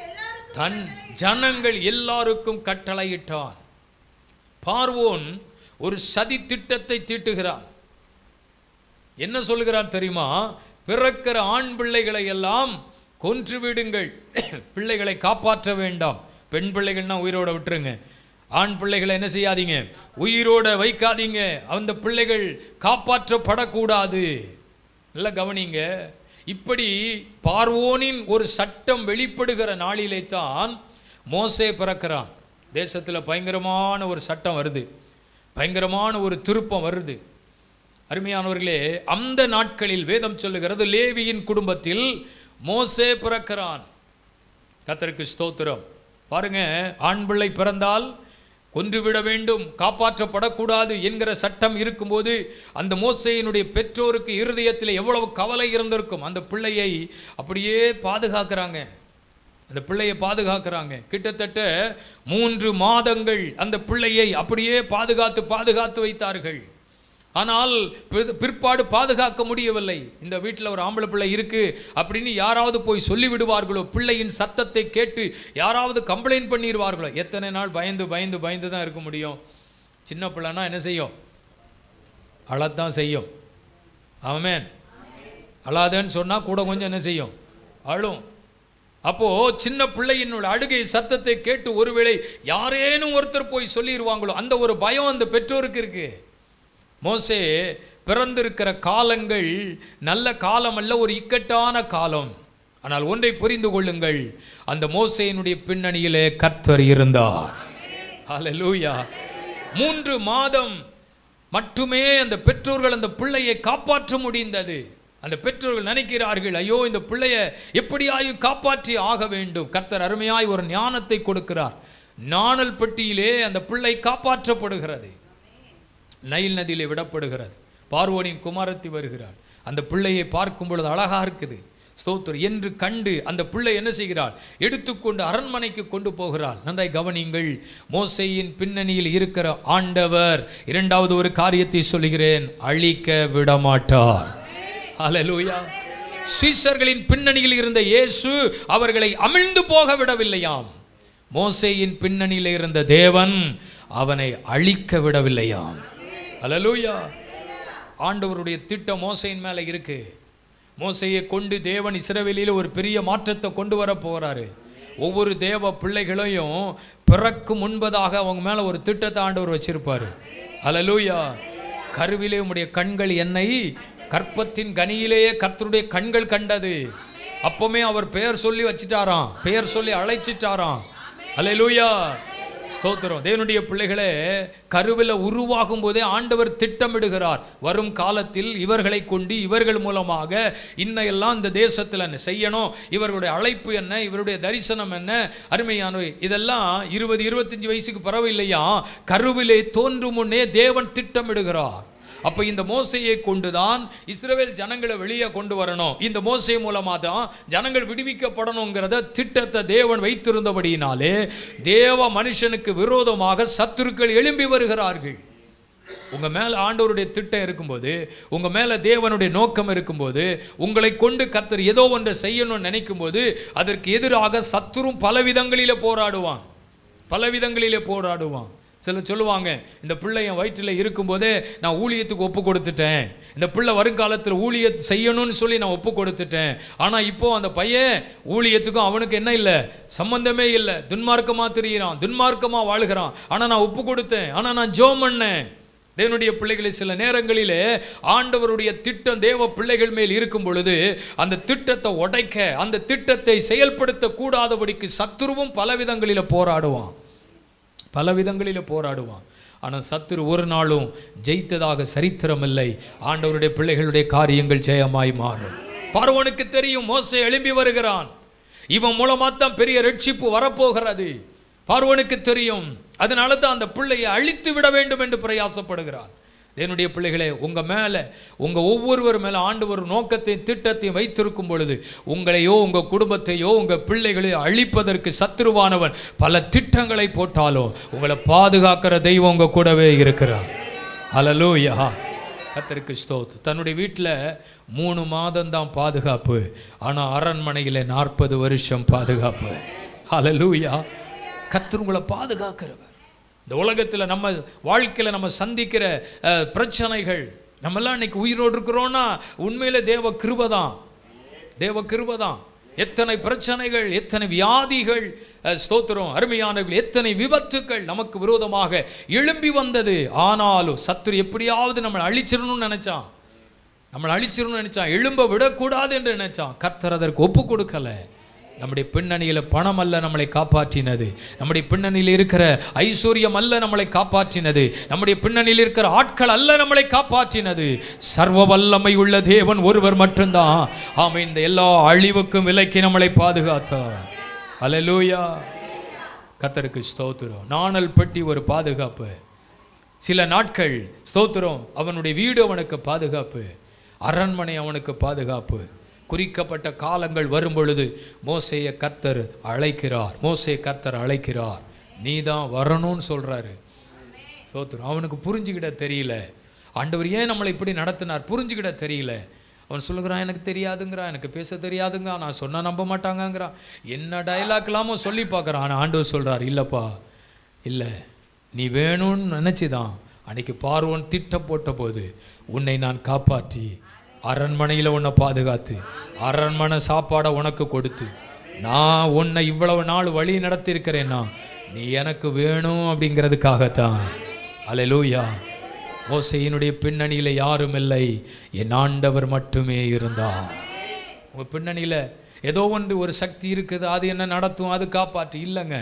தன் ஜனங்கள் எல்லாருக்கும் தன் ஜனங்கள் எல்லாருக்கும் கட்டளையிட்டான் பார்வோன் ஒரு சதி திட்டத்தை தீட்டுகிறான் என்ன சொல்கிறான் தெரியுமா பிறக்கிற ஆண் பிள்ளைகளை எல்லாம் கொன்று விடுங்கள் பிள்ளைகளை காப்பாற்ற வேண்டாம் பெண் பிள்ளைகள்னா உயிரோட விட்டுருங்க ஆண் பிள்ளைகளை என்ன செய்யாதீங்க உயிரோட வைக்காதீங்க அந்த பிள்ளைகள் காப்பாற்றப்படக்கூடாது நல்லா கவனிங்க இப்படி பார்வோனின் ஒரு சட்டம் வெளிப்படுகிற நாளிலே தான் மோசே பிறக்கிறான் தேசத்தில் பயங்கரமான ஒரு சட்டம் வருது பயங்கரமான ஒரு திருப்பம் வருது அருமையானவர்களே அந்த நாட்களில் வேதம் சொல்லுகிறது லேவியின் குடும்பத்தில் மோசே பிறக்கிறான் கத்தருக்கு ஸ்தோத்திரம் பாருங்க ஆண் பிள்ளை பிறந்தால் கொன்றுவிட வேண்டும் காப்பாற்றப்படக்கூடாது என்கிற சட்டம் இருக்கும்போது அந்த மோசையினுடைய பெற்றோருக்கு இருதயத்தில் எவ்வளவு கவலை இருந்திருக்கும் அந்த பிள்ளையை அப்படியே பாதுகாக்கிறாங்க அந்த பிள்ளையை பாதுகாக்கிறாங்க கிட்டத்தட்ட மூன்று மாதங்கள் அந்த பிள்ளையை அப்படியே பாதுகாத்து பாதுகாத்து வைத்தார்கள் ஆனால் பிற- பிற்பாடு பாதுகாக்க முடியவில்லை இந்த வீட்டில் ஒரு ஆம்பளை பிள்ளை இருக்கு அப்படின்னு யாராவது போய் சொல்லி விடுவார்களோ பிள்ளையின் சத்தத்தை கேட்டு யாராவது கம்ப்ளைண்ட் பண்ணிடுவார்களோ எத்தனை நாள் பயந்து பயந்து பயந்து தான் இருக்க முடியும் சின்ன பிள்ளைனா என்ன செய்யும் அழத்தான் செய்யும் ஆமென் அழாதேன்னு சொன்னால் கூட கொஞ்சம் என்ன செய்யும் அழும் அப்போ சின்ன பிள்ளையினோட அழுகை சத்தத்தை கேட்டு ஒருவேளை யாரேனும் ஒருத்தர் போய் சொல்லிடுவாங்களோ அந்த ஒரு பயம் அந்த பெற்றோருக்கு இருக்கு மோசே பிறந்திருக்கிற காலங்கள் நல்ல காலம் அல்ல ஒரு இக்கட்டான காலம் ஆனால் ஒன்றை புரிந்து கொள்ளுங்கள் அந்த மோசேயினுடைய பின்னணியிலே கர்த்தர் இருந்தார் ஹalleluya மூன்று மாதம் மட்டுமே அந்த பெற்றோர்கள் அந்த பிள்ளையை காப்பாற்ற முடிந்தது அந்த பெற்றோர்கள் நினைக்கிறார்கள் ஐயோ இந்த பிள்ளையை எப்படியாயும் காப்பாற்றி ஆக வேண்டும் கர்த்தர் அருமையாய் ஒரு ஞானத்தை கொடுக்கிறார் நாணல் பெட்டியிலே அந்த பிள்ளை காப்பாற்றப்படுகிறது நைல் நதியிலே விடப்படுகிறது பார்வோனின் குமாரத்தி வருகிறாள் அந்த பிள்ளையை பார்க்கும் பொழுது அழகா இருக்குது ஸ்தோத்திரம் என்று கண்டு அந்த பிள்ளை என்ன செய்கிறாள் எடுத்துக்கொண்டு அரண்மனைக்கு கொண்டு போகிறாள் நன்றாய் கவனிங்கள் மோசையின் பின்னணியில் இருக்கிற ஆண்டவர் இரண்டாவது ஒரு காரியத்தை சொல்கிறேன் அழிக்க விடமாட்டார் ஹalleluya சீஷர்களின் பின்னணியில் இருந்த இயேசு அவர்களை அமிழ்ந்து போக விடவில்லையாம் மோசேயின் பின்னணியில் இருந்த தேவன் அவனை அழிக்க விடவில்லையாம் ஹalleluya ஆண்டவருடைய திட்டம் மோசையின் மேலே இருக்கு மோசையை கொண்டு தேவன் இஸ்ரவேலில் ஒரு பெரிய மாற்றத்தை கொண்டு வர போகிறாரு ஒவ்வொரு தேவ பிள்ளைகளையும் பிறக்கும் முன்பதாக அவங்க மேலே ஒரு திட்டத்தை ஆண்டவர் வச்சிருப்பாரு ஹalleluya கருவிலே உம்முடைய கண்கள் என்னை கற்பத்தின் கனியிலேயே கர்த்தருடைய கண்கள் கண்டது அப்பமே அவர் பெயர் சொல்லி வச்சிட்டாராம் பெயர் சொல்லி அழைச்சிட்டாராம் ஹalleluya ஸ்தோத்திரம் தேவனுடைய பிள்ளைகளே கருவில் உருவாகும் போதே ஆண்டவர் திட்டமிடுகிறார் வரும் காலத்தில் இவர்களை கொண்டு இவர்கள் மூலமாக இன்னையெல்லாம் இந்த தேசத்தில் என்ன செய்யணும் இவர்களுடைய அழைப்பு என்ன இவருடைய தரிசனம் என்ன அருமையானவை இதெல்லாம் இருபது இருபத்தஞ்சு வயசுக்கு பரவாயில்லையா கருவிலே தோன்றும் முன்னே தேவன் திட்டமிடுகிறார் அப்ப இந்த மோசையை கொண்டுதான் இஸ்ரவேல் ஜனங்களை வெளியே கொண்டு வரணும் இந்த மோசை மூலமா தான் ஜனங்கள் விடுவிக்கப்படணுங்கிறத திட்டத்தை தேவன் வைத்திருந்தபடியினாலே தேவ மனுஷனுக்கு விரோதமாக சத்துருக்கள் எழும்பி வருகிறார்கள் உங்க மேல ஆண்டவருடைய திட்டம் இருக்கும்போது உங்க மேல தேவனுடைய நோக்கம் இருக்கும்போது உங்களை கொண்டு கர்த்தர் ஏதோ ஒன்றை செய்யணும்னு நினைக்கும்போது அதற்கு எதிராக சத்துரும் பல விதங்களிலே போராடுவான் பல விதங்களிலே போராடுவான் சிலர் சொல்லுவாங்க இந்த பிள்ளை என் வயிற்றில் இருக்கும்போதே நான் ஊழியத்துக்கு ஒப்பு கொடுத்துட்டேன் இந்த பிள்ளை வருங்காலத்தில் ஊழிய செய்யணும்னு சொல்லி நான் ஒப்பு கொடுத்துட்டேன் ஆனால் இப்போ அந்த பையன் ஊழியத்துக்கும் அவனுக்கு என்ன இல்லை சம்பந்தமே இல்லை துன்மார்க்கமாக திரியிறான் துன்மார்க்கமாக வாழுகிறான் ஆனால் நான் ஒப்பு கொடுத்தேன் ஆனால் நான் ஜோம் பண்ணேன் தேவனுடைய பிள்ளைகளை சில நேரங்களிலே ஆண்டவருடைய திட்டம் தேவ பிள்ளைகள் மேல் இருக்கும் பொழுது அந்த திட்டத்தை உடைக்க அந்த திட்டத்தை செயல்படுத்த கூடாதபடிக்கு சத்துருவும் பல விதங்களில் போராடுவான் பல விதங்களில் போராடுவான் ஆனால் சத்துரு ஒரு நாளும் ஜெயித்ததாக சரித்திரம் இல்லை ஆண்டவருடைய பிள்ளைகளுடைய காரியங்கள் ஜெயமாய் மாறும் பார்வனுக்கு தெரியும் மோசே எழும்பி வருகிறான் இவன் மூலமாக தான் பெரிய ரட்சிப்பு வரப்போகிறது பார்வனுக்கு தெரியும் அதனால தான் அந்த பிள்ளையை அழித்து விட வேண்டும் என்று பிரயாசப்படுகிறான் என்னுடைய பிள்ளைகளே உங்க மேல உங்க ஒவ்வொருவர் மேல ஆண்டவர் நோக்கத்தையும் திட்டத்தையும் வைத்திருக்கும் பொழுது உங்களையோ உங்க குடும்பத்தையோ உங்க பிள்ளைகளையோ அழிப்பதற்கு சத்துருவானவன் பல திட்டங்களை போட்டாலும் உங்களை பாதுகாக்கிற தெய்வம் உங்க கூடவே இருக்கிறார் ஹalleluya கத்தருக்கு ஸ்தோத் தன்னுடைய வீட்டில் மூணு மாதம் தான் பாதுகாப்பு ஆனால் அரண்மனையில் நாற்பது வருஷம் பாதுகாப்பு ஹalleluya கத்தர் உங்களை பாதுகாக்கிறவர் இந்த உலகத்தில் நம்ம வாழ்க்கையில் நம்ம சந்திக்கிற அஹ், பிரச்சனைகள் நம்மெல்லாம் இன்னைக்கு உயிரோடு இருக்கிறோன்னா உண்மையில தேவ கிருபை தான் தேவ கிருபை தான் எத்தனை பிரச்சனைகள் எத்தனை வியாதிகள் அஹ், ஸ்தோத்திரம் அருமையானவர்கள் எத்தனை விபத்துக்கள் நமக்கு விரோதமாக எழும்பி வந்தது ஆனாலும் சத்துரு எப்படியாவது நம்மளை அழிச்சிடணும்னு நினைச்சான் நம்மளை அழிச்சிடணும்னு நினைச்சான் எழும்ப விடக்கூடாது என்று நினைச்சான் கர்த்தர் அதற்கு ஒப்பு கொடுக்கல நம்முடைய பின்னணியில் பணம் அல்ல நம்மளை காப்பாற்றினது நம்முடைய பின்னணியில் இருக்கிற ஐஸ்வர்யம் அல்ல நம்மளை காப்பாற்றினது நம்முடைய பின்னணியில் இருக்கிற ஆட்கள் அல்ல நம்மளை காப்பாற்றினது சர்வ வல்லமை உள்ள தேவன் ஒருவர் மட்டும்தான் ஆமை இந்த எல்லா அழிவுக்கும் விலைக்கு நம்மளை பாதுகாத்தார் அல்லேலூயா கத்தருக்கு ஸ்தோத்திரம் நாணல் பெட்டி ஒரு பாதுகாப்பு சில நாட்கள் ஸ்தோத்திரம் அவனுடைய வீடு அவனுக்கு பாதுகாப்பு அரண்மனை அவனுக்கு பாதுகாப்பு குறிக்கப்பட்ட காலங்கள் வரும் பொழுது மோசையை கர்த்தர் அழைக்கிறார் மோசையை கர்த்தர் அழைக்கிறார் நீ தான் வரணும்னு சொல்றாரு ஸ்தோத்திரம் அவனுக்கு புரிஞ்சுக்கிட தெரியல ஆண்டவர் ஏன் நம்மளை இப்படி நடத்தினார் புரிஞ்சுக்கிட தெரியல அவன் சொல்லுகிறான் எனக்கு தெரியாதுங்கிறான் எனக்கு பேச தெரியாதுங்க நான் சொன்னா நம்ப மாட்டாங்கங்கிறான் என்ன டயலாக்லாமோ சொல்லி பார்க்குறான் ஆனால் ஆண்டவர் சொல்றார் இல்லைப்பா இல்லை நீ வேணும்னு நினச்சிதான் அன்னைக்கு பார்வோன் திட்டம் போட்ட போது உன்னை நான் காப்பாற்றி அரண்மனையில் உன்னை பாதுகாத்து அரண்மனை சாப்பாடை உனக்கு கொடுத்து நான் உன்னை இவ்வளவு நாள் வழி நடத்தியிருக்கிறேன்னா நீ எனக்கு வேணும் அப்படிங்கிறதுக்காகத்தான் அல்லேலூயா மோசையினுடைய பின்னணியில் யாரும் இல்லை என் ஆண்டவர் மட்டுமே இருந்தான் உங்க பின்னணியில் ஏதோ ஒன்று ஒரு சக்தி இருக்குது அது என்ன நடத்தும் அது காப்பாற்று இல்லைங்க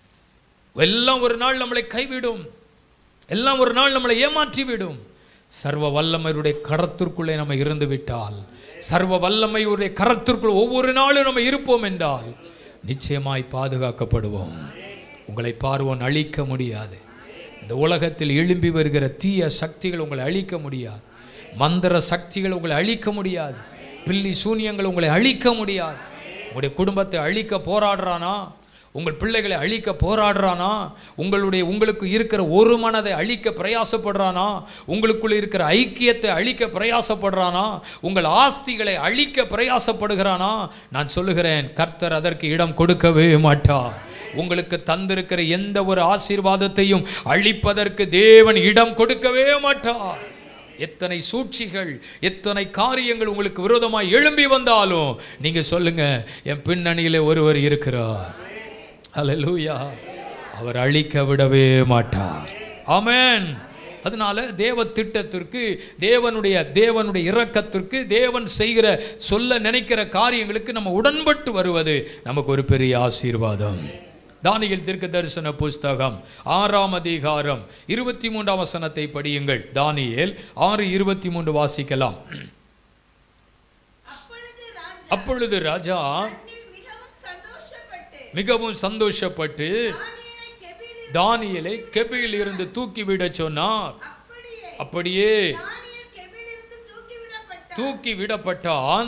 எல்லாம் ஒரு நாள் நம்மளை கைவிடும் எல்லாம் ஒரு நாள் நம்மளை ஏமாற்றி விடும் சர்வ வல்லமையுடைய கரத்திற்குள்ளே நம்ம இருந்து விட்டால் சர்வ வல்லமையுடைய கரத்திற்குள் ஒவ்வொரு நாளும் நம்ம இருப்போம் என்றால் நிச்சயமாய் பாதுகாக்கப்படுவோம் உங்களை பார்வோன் அழிக்க முடியாது இந்த உலகத்தில் எழும்பி வருகிற தீய சக்திகள் உங்களை அழிக்க முடியாது மந்திர சக்திகள் உங்களை அழிக்க முடியாது பில்லி சூனியங்கள் உங்களை அழிக்க முடியாது உங்களுடைய குடும்பத்தை அழிக்க போராடுறானா உங்கள் பிள்ளைகளை அழிக்க போராடுறானா உங்களுடைய உங்களுக்கு இருக்கிற ஒரு மனதை அழிக்க பிரயாசப்படுறானா உங்களுக்குள்ள இருக்கிற ஐக்கியத்தை அழிக்க பிரயாசப்படுறானா உங்கள் ஆஸ்திகளை அழிக்க பிரயாசப்படுகிறானா நான் சொல்லுகிறேன் கர்த்தர் அதற்கு இடம் கொடுக்கவே மாட்டார் உங்களுக்கு தந்திருக்கிற எந்த ஒரு ஆசீர்வாதத்தையும் அழிப்பதற்கு தேவன் இடம் கொடுக்கவே மாட்டார் எத்தனை சூழ்ச்சிகள் எத்தனை காரியங்கள் உங்களுக்கு விரோதமாய் எழும்பி வந்தாலும் நீங்க சொல்லுங்க என் பின்னணியிலே ஒருவர் இருக்கிறார் அல்லேலூயா அவர் அழிக்க விடவே மாட்டார் ஆமென் அதனால தேவ திட்டத்திற்கு தேவனுடைய தேவனுடைய இரக்கத்திற்கு தேவன் செய்கிற சொல்ல நினைக்கிற காரியங்களுக்கு நம்ம உடன்பட்டு வருவது நமக்கு ஒரு பெரிய ஆசீர்வாதம் தானியல் தீர்க்க தரிசன புஸ்தகம் ஆறாம் அதிகாரம் இருபத்தி மூன்றாம் வசனத்தை படியுங்கள் தானியேல் ஆறு இருபத்தி மூன்று வாசிக்கலாம் அப்பொழுது ராஜா அப்பொழுது ராஜா தன்னில் மிகவும் சந்தோஷப்பட்டு மிகவும் சந்தோஷப்பட்டு தானியேலை கெபிலில் தானியலை கெபியில் இருந்து தூக்கிவிட சொன்னார் அப்படியே அப்படியே தானியேல் கெபிலிருந்து தூக்கிவிடப்பட்டான் தூக்கி விடப்பட்டான்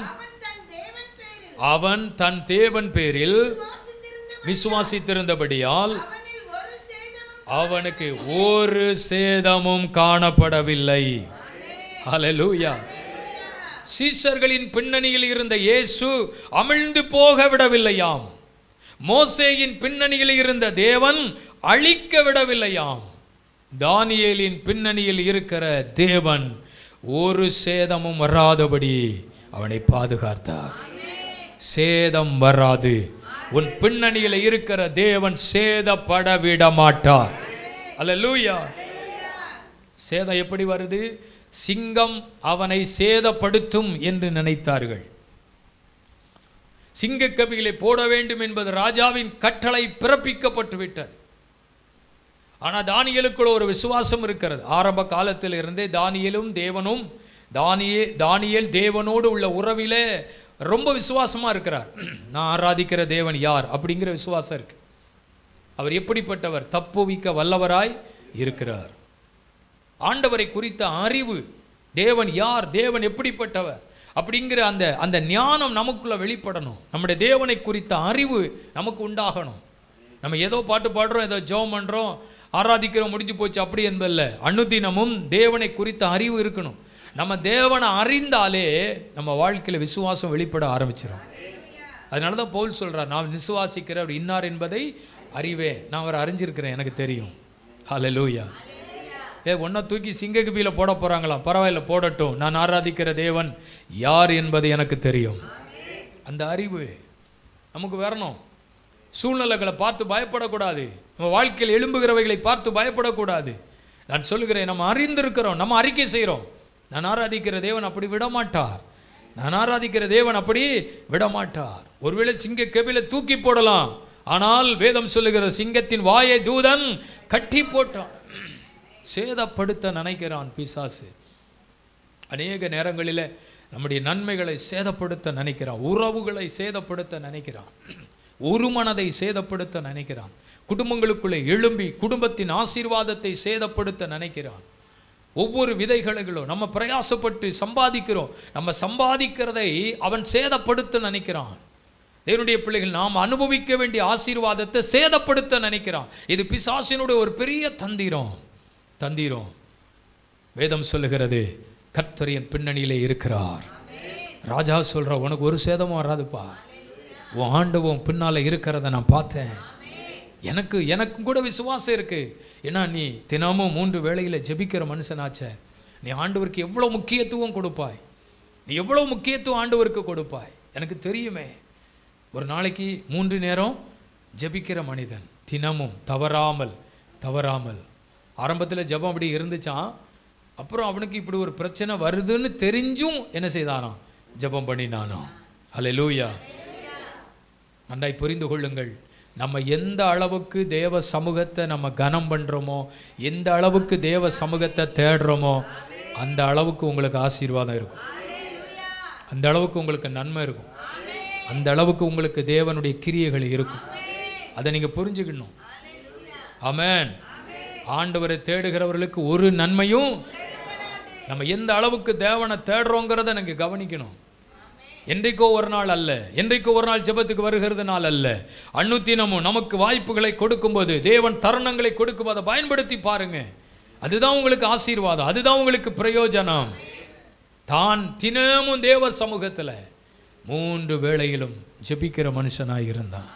அவன் தன் தேவன் பேரில் அவன் தன் தேவன் பேரில் வாசித்திருந்த விசுவாசித்திருந்தபடியால் அவனில் ஒரு சேதமும் அவனுக்கு ஒரு சேதமும் காணப்படவில்லை ஹalleluya சீஷர்களின் பின்னணியில் இருந்த இயேசு அமிழ்ந்து போக விடவில்லையாம் மோசேயின் பின்னணியில் இருந்த தேவன் அழிக்க விடவில்லையாம் தானியேலின் பின்னணியில் இருக்கிற தேவன் ஒரு சேதமும் வராதபடி அவனை பாதுகாத்தார் சேதம் வராது உன் பின்னணியில் இருக்கிற தேவன் சேதப்பட விட மாட்டார் அல்லேலூயா சேதம் எப்படி வருது சிங்கம் அவனை சேதப்படுத்தும் என்று நினைத்தார்கள் சிங்கக்கபிகளை போட வேண்டும் என்பது ராஜாவின் கட்டளை பிறப்பிக்கப்பட்டு விட்டது ஆனால் தானியலுக்குள்ள ஒரு விசுவாசம் இருக்கிறது ஆரம்ப காலத்தில் இருந்தே தானியலும் தேவனும் தானியே தானியேல் தேவனோடு உள்ள உறவிலே ரொம்ப விசுவாசமா இருக்கிறார் நான் ஆராதிக்கிற தேவன் யார் அப்படிங்கிற விசுவாசம் இருக்கு அவர் எப்படிப்பட்டவர் தப்புவிக்க வல்லவராய் இருக்கிறார் ஆண்டவரை குறித்த அறிவு தேவன் யார் தேவன் எப்படிப்பட்டவர் அப்படிங்கிற அந்த அந்த ஞானம் நமக்குள்ள வெளிப்படணும் நம்முடைய தேவனை குறித்த அறிவு நமக்கு உண்டாகணும் நம்ம ஏதோ பாட்டு பாடுறோம் ஏதோ ஜெபம் பண்றோம் ஆராதிக்கிறோம் முடிஞ்சு போச்சு அப்படி என்பதில்ல அனுதினமும் தேவனை குறித்த அறிவு இருக்கணும் நம்ம தேவனை அறிந்தாலே நம்ம வாழ்க்கையில விசுவாசம் வெளிப்பட ஆரம்பிச்சிடும் அதனால தான் பவுல் சொல்றார் நான் விசுவாசிக்கிறவர் இன்னார் என்பதை அறிவேன் நான் அவரை அறிஞ்சிருக்கிறேன் எனக்கு தெரியும் ஹalleluya ஏ ஒன்றை தூக்கி சிங்க கபியில் போட போகிறாங்களாம் பரவாயில்ல போடட்டும் நான் ஆராதிக்கிற தேவன் யார் என்பது எனக்கு தெரியும் அந்த அறிவு நமக்கு வரணும் சூழ்நிலைகளை பார்த்து பயப்படக்கூடாது நம்ம வாழ்க்கையில் எழும்புகிறவைகளை பார்த்து பயப்படக்கூடாது நான் சொல்லுகிறேன் நம்ம அறிந்திருக்கிறோம் நம்ம அறிக்கை செய்கிறோம் நான் ஆராதிக்கிற தேவன் அப்படி விட மாட்டார் நான் ஆராதிக்கிற தேவன் அப்படி விட மாட்டார் ஒருவேளை சிங்க கபில தூக்கி போடலாம் ஆனால் வேதம் சொல்லுகிற சிங்கத்தின் வாயை தூதன் கட்டி போட்டான் சேதப்படுத்த நினைக்கிறான் பிசாசு அநேக நேரங்களில் நம்முடைய நன்மைகளை சேதப்படுத்த நினைக்கிறான் உறவுகளை சேதப்படுத்த நினைக்கிறான் ஒரு மனதை சேதப்படுத்த நினைக்கிறான் குடும்பங்களுக்குள்ளே எழும்பி குடும்பத்தின் ஆசீர்வாதத்தை சேதப்படுத்த நினைக்கிறான் ஒவ்வொரு விதைகளும் நம்ம பிரயாசப்பட்டு சம்பாதிக்கிறோம் நம்ம சம்பாதிக்கிறதை அவன் சேதப்படுத்த நினைக்கிறான் தேவனுடைய பிள்ளைகள் நாம் அனுபவிக்க வேண்டிய ஆசீர்வாதத்தை சேதப்படுத்த நினைக்கிறான் இது பிசாசினுடைய ஒரு பெரிய தந்திரம் தந்திரம் வேதம் சொல்லுகிறது கர்த்தரின் பின்னணியிலே இருக்கிறார் ராஜா சொல்ற உனக்கு ஒரு சேதமும் வராதுப்பா உன் ஆண்டவன் பின்னால இருக்கிறத நான் பார்த்தேன் எனக்கு எனக்கும் கூட விசுவாசம் இருக்கு ஏன்னா நீ தினமும் மூன்று வேளையில ஜெபிக்கிற மனுஷனாச்சே நீ ஆண்டவருக்கு எவ்வளோ முக்கியத்துவம் கொடுப்பாய் நீ எவ்வளோ முக்கியத்துவம் ஆண்டவருக்கு கொடுப்பாய் எனக்கு தெரியுமே ஒரு நாளைக்கு மூன்று நேரம் ஜெபிக்கிற மனிதன் தினமும் தவறாமல் தவறாமல் ஆரம்பத்தில் ஜெபம் அப்படி இருந்துச்சான் அப்புறம் அவனுக்கு இப்படி ஒரு பிரச்சனை வருதுன்னு தெரிஞ்சும் என்ன செய்தானாம் ஜெபம் பண்ணினானோ ஹalleluya நன்றாய் புரிந்து கொள்ளுங்கள் நம்ம எந்த அளவுக்கு தேவ சமூகத்தை நம்ம கனம் பண்ணுறோமோ எந்த அளவுக்கு தேவ சமூகத்தை தேடுறோமோ அந்த அளவுக்கு உங்களுக்கு ஆசீர்வாதம் இருக்கும் அந்த அளவுக்கு உங்களுக்கு நன்மை இருக்கும் அந்த அளவுக்கு உங்களுக்கு தேவனுடைய கிரியைகள் இருக்கும் அதை நீங்கள் புரிஞ்சுக்கணும் ஆமென் ஆண்டவரை தேடுகிறவர்களுக்கு ஒரு நன்மையும் நம்ம எந்த அளவுக்கு தேவனை தேடுறோங்கிறத நீங்கள் கவனிக்கணும் என்றைக்கோ ஒரு நாள் அல்ல என்றைக்கோ ஒரு நாள் ஜெபத்துக்கு வருகிறது நாள் அல்ல அன்னுத்தினமும் நமக்கு வாய்ப்புகளை கொடுக்கும்போது தேவன் தருணங்களை கொடுக்கும் அதை பயன்படுத்தி பாருங்க அதுதான் உங்களுக்கு ஆசீர்வாதம் அதுதான் உங்களுக்கு பிரயோஜனம் தான் தினமும் தேவ சமூகத்தில் மூன்று வேளையிலும் ஜெபிக்கிற மனுஷனாய் இருந்தான்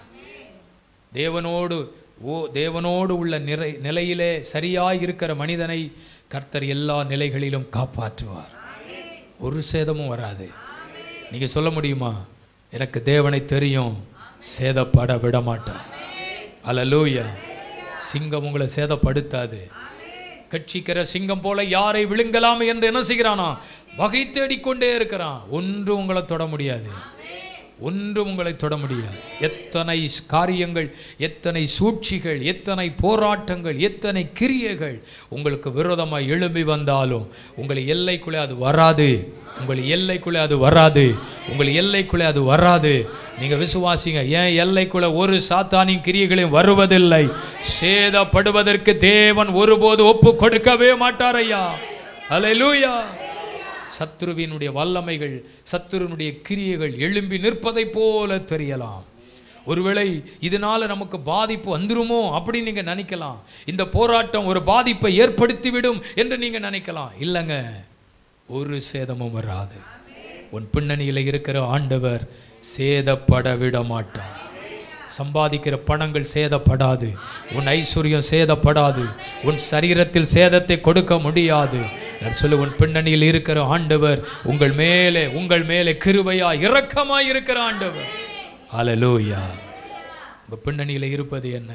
தேவனோடு ஓ தேவனோடு உள்ள நிறை நிலையிலே சரியாய் இருக்கிற மனிதனை கர்த்தர் எல்லா நிலைகளிலும் காப்பாற்றுவார் ஒரு சேதமும் வராது நீங்க சொல்ல முடியுமா எனக்கு தேவனை தெரியும் சேதப்பட விட மாட்டான் அல்லேலூயா சிங்கம் உங்களை சேதப்படுத்தாது கட்சிக்கிற சிங்கம் போல யாரை விழுங்கலாம் என்று என்ன செய்கிறானா வகை தேடிக்கொண்டே இருக்கிறான் ஒன்று உங்களை தொட முடியாது ஒன்றும் உங்களை தொட முடியாது எத்தனை காரியங்கள் எத்தனை சூழ்ச்சிகள் எத்தனை போராட்டங்கள் எத்தனை கிரியைகள் உங்களுக்கு விரோதமாக எழும்பி வந்தாலும் உங்கள் எல்லைக்குள்ளே அது வராது உங்கள் எல்லைக்குள்ளே அது வராது உங்கள் எல்லைக்குள்ளே அது வராது நீங்கள் விசுவாசிங்க ஏன் எல்லைக்குள்ளே ஒரு சாத்தானின் கிரியைகளையும் வருவதில்லை சேதப்படுவதற்கு தேவன் ஒருபோது ஒப்பு கொடுக்கவே மாட்டார் ஐயா அல்லேலூயா சத்துருவினுடைய வல்லமைகள் சத்துருவினுடைய கிரியைகள் எழும்பி நிற்பதை போல தெரியலாம் ஒருவேளை இதனால நமக்கு பாதிப்பு வந்துருமோ அப்படின்னு நீங்க நினைக்கலாம் இந்த போராட்டம் ஒரு பாதிப்பை ஏற்படுத்திவிடும் என்று நீங்க நினைக்கலாம் இல்லைங்க ஒரு சேதமும் வராது உன் பின்னணியில் இருக்கிற ஆண்டவர் சேதப்பட விட மாட்டார் சம்பாதிக்கிற பணங்கள் சேதப்படாது உன் ஐஸ்வர்யம் சேதப்படாது உன் சரீரத்தில் சேதத்தை கொடுக்க முடியாது நான் சொல்லு உன் பின்னணியில் இருக்கிற ஆண்டவர் உங்கள் மேலே உங்கள் மேலே கிருபையா இரக்கமாய் இருக்கிற ஆண்டவர் ஹalleluya உங்கள் பின்னணியில் இருப்பது என்ன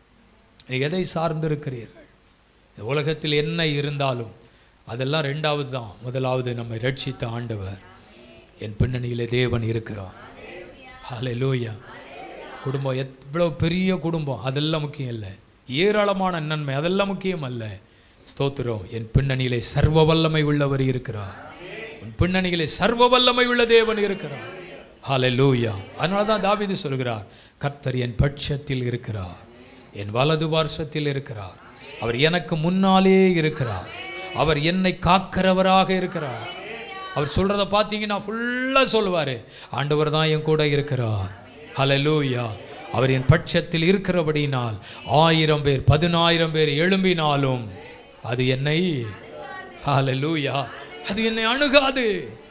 நீ எதை சார்ந்திருக்கிறீர்கள் இந்த உலகத்தில் என்ன இருந்தாலும் அதெல்லாம் ரெண்டாவது தான் முதலாவது நம்மை ரட்சித்த ஆண்டவர் என் பின்னணியிலே தேவன் இருக்கிறார் ஹalleluya குடும்பம் எவ்வளோ பெரிய குடும்பம் அதெல்லாம் முக்கியம் இல்லை ஏராளமான நன்மை அதெல்லாம் முக்கியம் அல்ல ஸ்தோத்திரம் என் பின்னணியிலே சர்வ வல்லமை உள்ளவர் இருக்கிறார் உன் பின்னணியிலே சர்வ வல்லமை உள்ள தேவன் இருக்கிறார் ஹalleluya அதனால தான் தாவீது சொல்கிறார் கர்த்தர் என் பட்சத்தில் இருக்கிறார் என் வலது பார்சத்தில் இருக்கிறார் அவர் எனக்கு முன்னாலே இருக்கிறார் அவர் என்னை காக்கிறவராக இருக்கிறார் அவர் சொல்றத பார்த்தீங்கன்னா ஃபுல்லாக சொல்லுவார் ஆண்டவர் தான் என் கூட இருக்கிறார் ஹalleluya அவர் என் பட்சத்தில் இருக்கிறபடினால் ஆயிரம் பேர் பதினாயிரம் பேர் எழும்பினாலும் அது என்னை ஹalleluya அது என்னை அணுகாது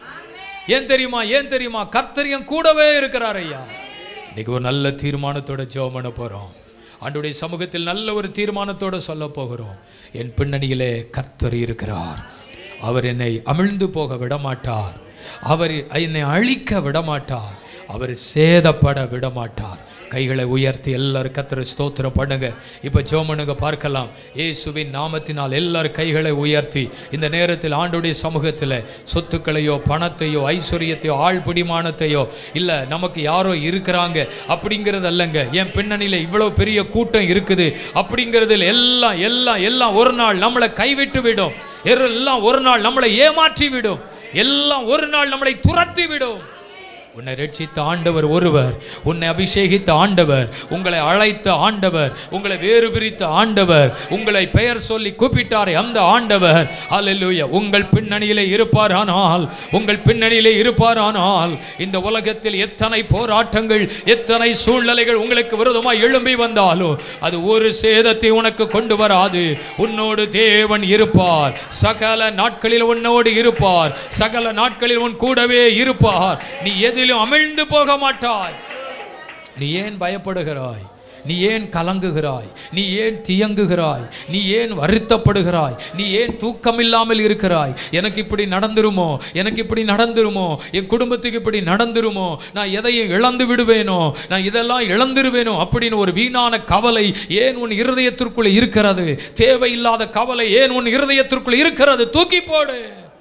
ஏன் தெரியுமா ஏன் தெரியுமா கர்த்தர் என் கூடவே இருக்கிறார் ஐயா இன்னைக்கு ஒரு நல்ல தீர்மானத்தோட ஜெபம் பண்ண போறோம் ஆண்டுடைய சமூகத்தில் நல்ல ஒரு தீர்மானத்தோடு சொல்ல போகிறோம் என் பின்னணியிலே கர்த்தர் இருக்கிறார் அவர் என்னை அமிழ்ந்து போக விடமாட்டார் அவர் என்னை அழிக்க விடமாட்டார் அவர் சேதப்பட விடமாட்டார் கைகளை உயர்த்தி எல்லாரும் கத்திர ஸ்தோத்திரம் பண்ணுங்க இப்போ ஜோமனுங்க பார்க்கலாம் இயேசுவின் நாமத்தினால் எல்லாரும் கைகளை உயர்த்தி இந்த நேரத்தில் ஆண்டுடைய சமூகத்தில் சொத்துக்களையோ பணத்தையோ ஐஸ்வர்யத்தையோ ஆள் பிடிமானத்தையோ இல்லை நமக்கு யாரோ இருக்கிறாங்க அப்படிங்கிறது அல்லங்க என் பின்னணியில் இவ்வளோ பெரிய கூட்டம் இருக்குது அப்படிங்கிறதுல எல்லாம் எல்லாம் எல்லாம் ஒரு நாள் நம்மளை கைவிட்டு விடும் எல்லாம் ஒரு நாள் நம்மளை ஏமாற்றி விடும் எல்லாம் ஒரு நாள் நம்மளை துரத்தி விடும் உன்னை ரட்சித்த ஆண்டவர் ஒருவர் உன்னை அபிஷேகித்த ஆண்டவர் உங்களை அழைத்த ஆண்டவர் உங்களை வேறு பிரித்த ஆண்டவர் உங்களை பெயர் சொல்லி கூப்பிட்டாரே அந்த ஆண்டவர் அல்லேலூயா உங்கள் பின்னணியிலே இருப்பாரானால் உங்கள் பின்னணியிலே இருப்பாரானால் இந்த உலகத்தில் எத்தனை போராட்டங்கள் எத்தனை சூழ்நிலைகள் உங்களுக்கு விரோதமாய் எழும்பி வந்தாலும் அது ஒரு சேதத்தை உனக்கு கொண்டு வராது உன்னோடு தேவன் இருப்பார் சகல நாட்களில் உன்னோடு இருப்பார் சகல நாட்களில் உன் கூடவே இருப்பார் நீ எதிலும் அமிழ்ந்து போக மாட்டாய் நீ ஏன் பயப்படுகிறாய் நீ ஏன் கலங்குகிறாய் நீ ஏன் தியங்குகிறாய் நீ ஏன் வருத்தப்படுகிறாய் நீ ஏன் தூக்கமில்லாமல் இருக்கிறாய் எனக்கு இப்படி நடந்துருமோ எனக்கு இப்படி நடந்துருமோ என் குடும்பத்துக்கு இப்படி நடந்துருமோ நான் எதையும் இழந்து விடுவேனோ நான் இதெல்லாம் இழந்துருவேனோ அப்படின்னு ஒரு வீணான கவலை ஏன் உன் இருதயத்திற்குள்ள இருக்கிறது தேவையில்லாத கவலை ஏன் உன் இருதயத்திற்குள்ள இருக்கிறது தூக்கி போடு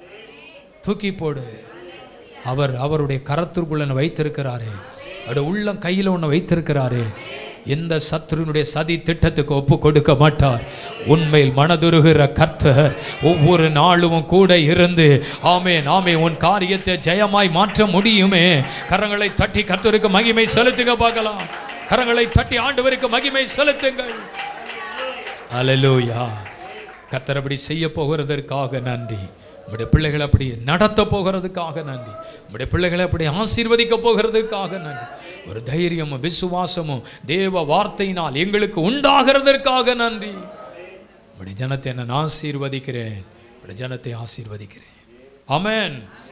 தூக்கி போடு அவர் அவருடைய கரத்திற்குள்ள என்னை வைத்திருக்கிறாரே அவருடைய உள்ளம் கையில் ஒன்று வைத்திருக்கிறாரே எந்த சத்துருனுடைய சதி திட்டத்துக்கு ஒப்பு கொடுக்க மாட்டார் உண்மையில் மனதுருகிற கர்த்தர் ஒவ்வொரு நாளும் கூட இருந்து ஆமேன் ஆமே உன் காரியத்தை ஜெயமாய் மாற்ற முடியுமே கரங்களை தட்டி கர்த்தருக்கு மகிமை செலுத்துங்க பார்க்கலாம் கரங்களை தட்டி ஆண்டவருக்கு மகிமை செலுத்துங்கள் அல்லேலூயா கர்த்தர் அப்படி செய்ய போகிறதற்காக நன்றி உம்முடைய பிள்ளைகளை அப்படி நடத்த போகிறதுக்காக நன்றி உம்முடைய பிள்ளைகளை அப்படி ஆசீர்வதிக்க போகிறதுக்காக நன்றி ஒரு தைரியமும் விசுவாசமும் தேவ வார்த்தையினால் எங்களுக்கு உண்டாகிறதற்காக நன்றி உம்முடைய ஜனத்தை நான் ஆசீர்வதிக்கிறேன் உம்முடைய ஜனத்தை ஆசீர்வதிக்கிறேன் ஆமென்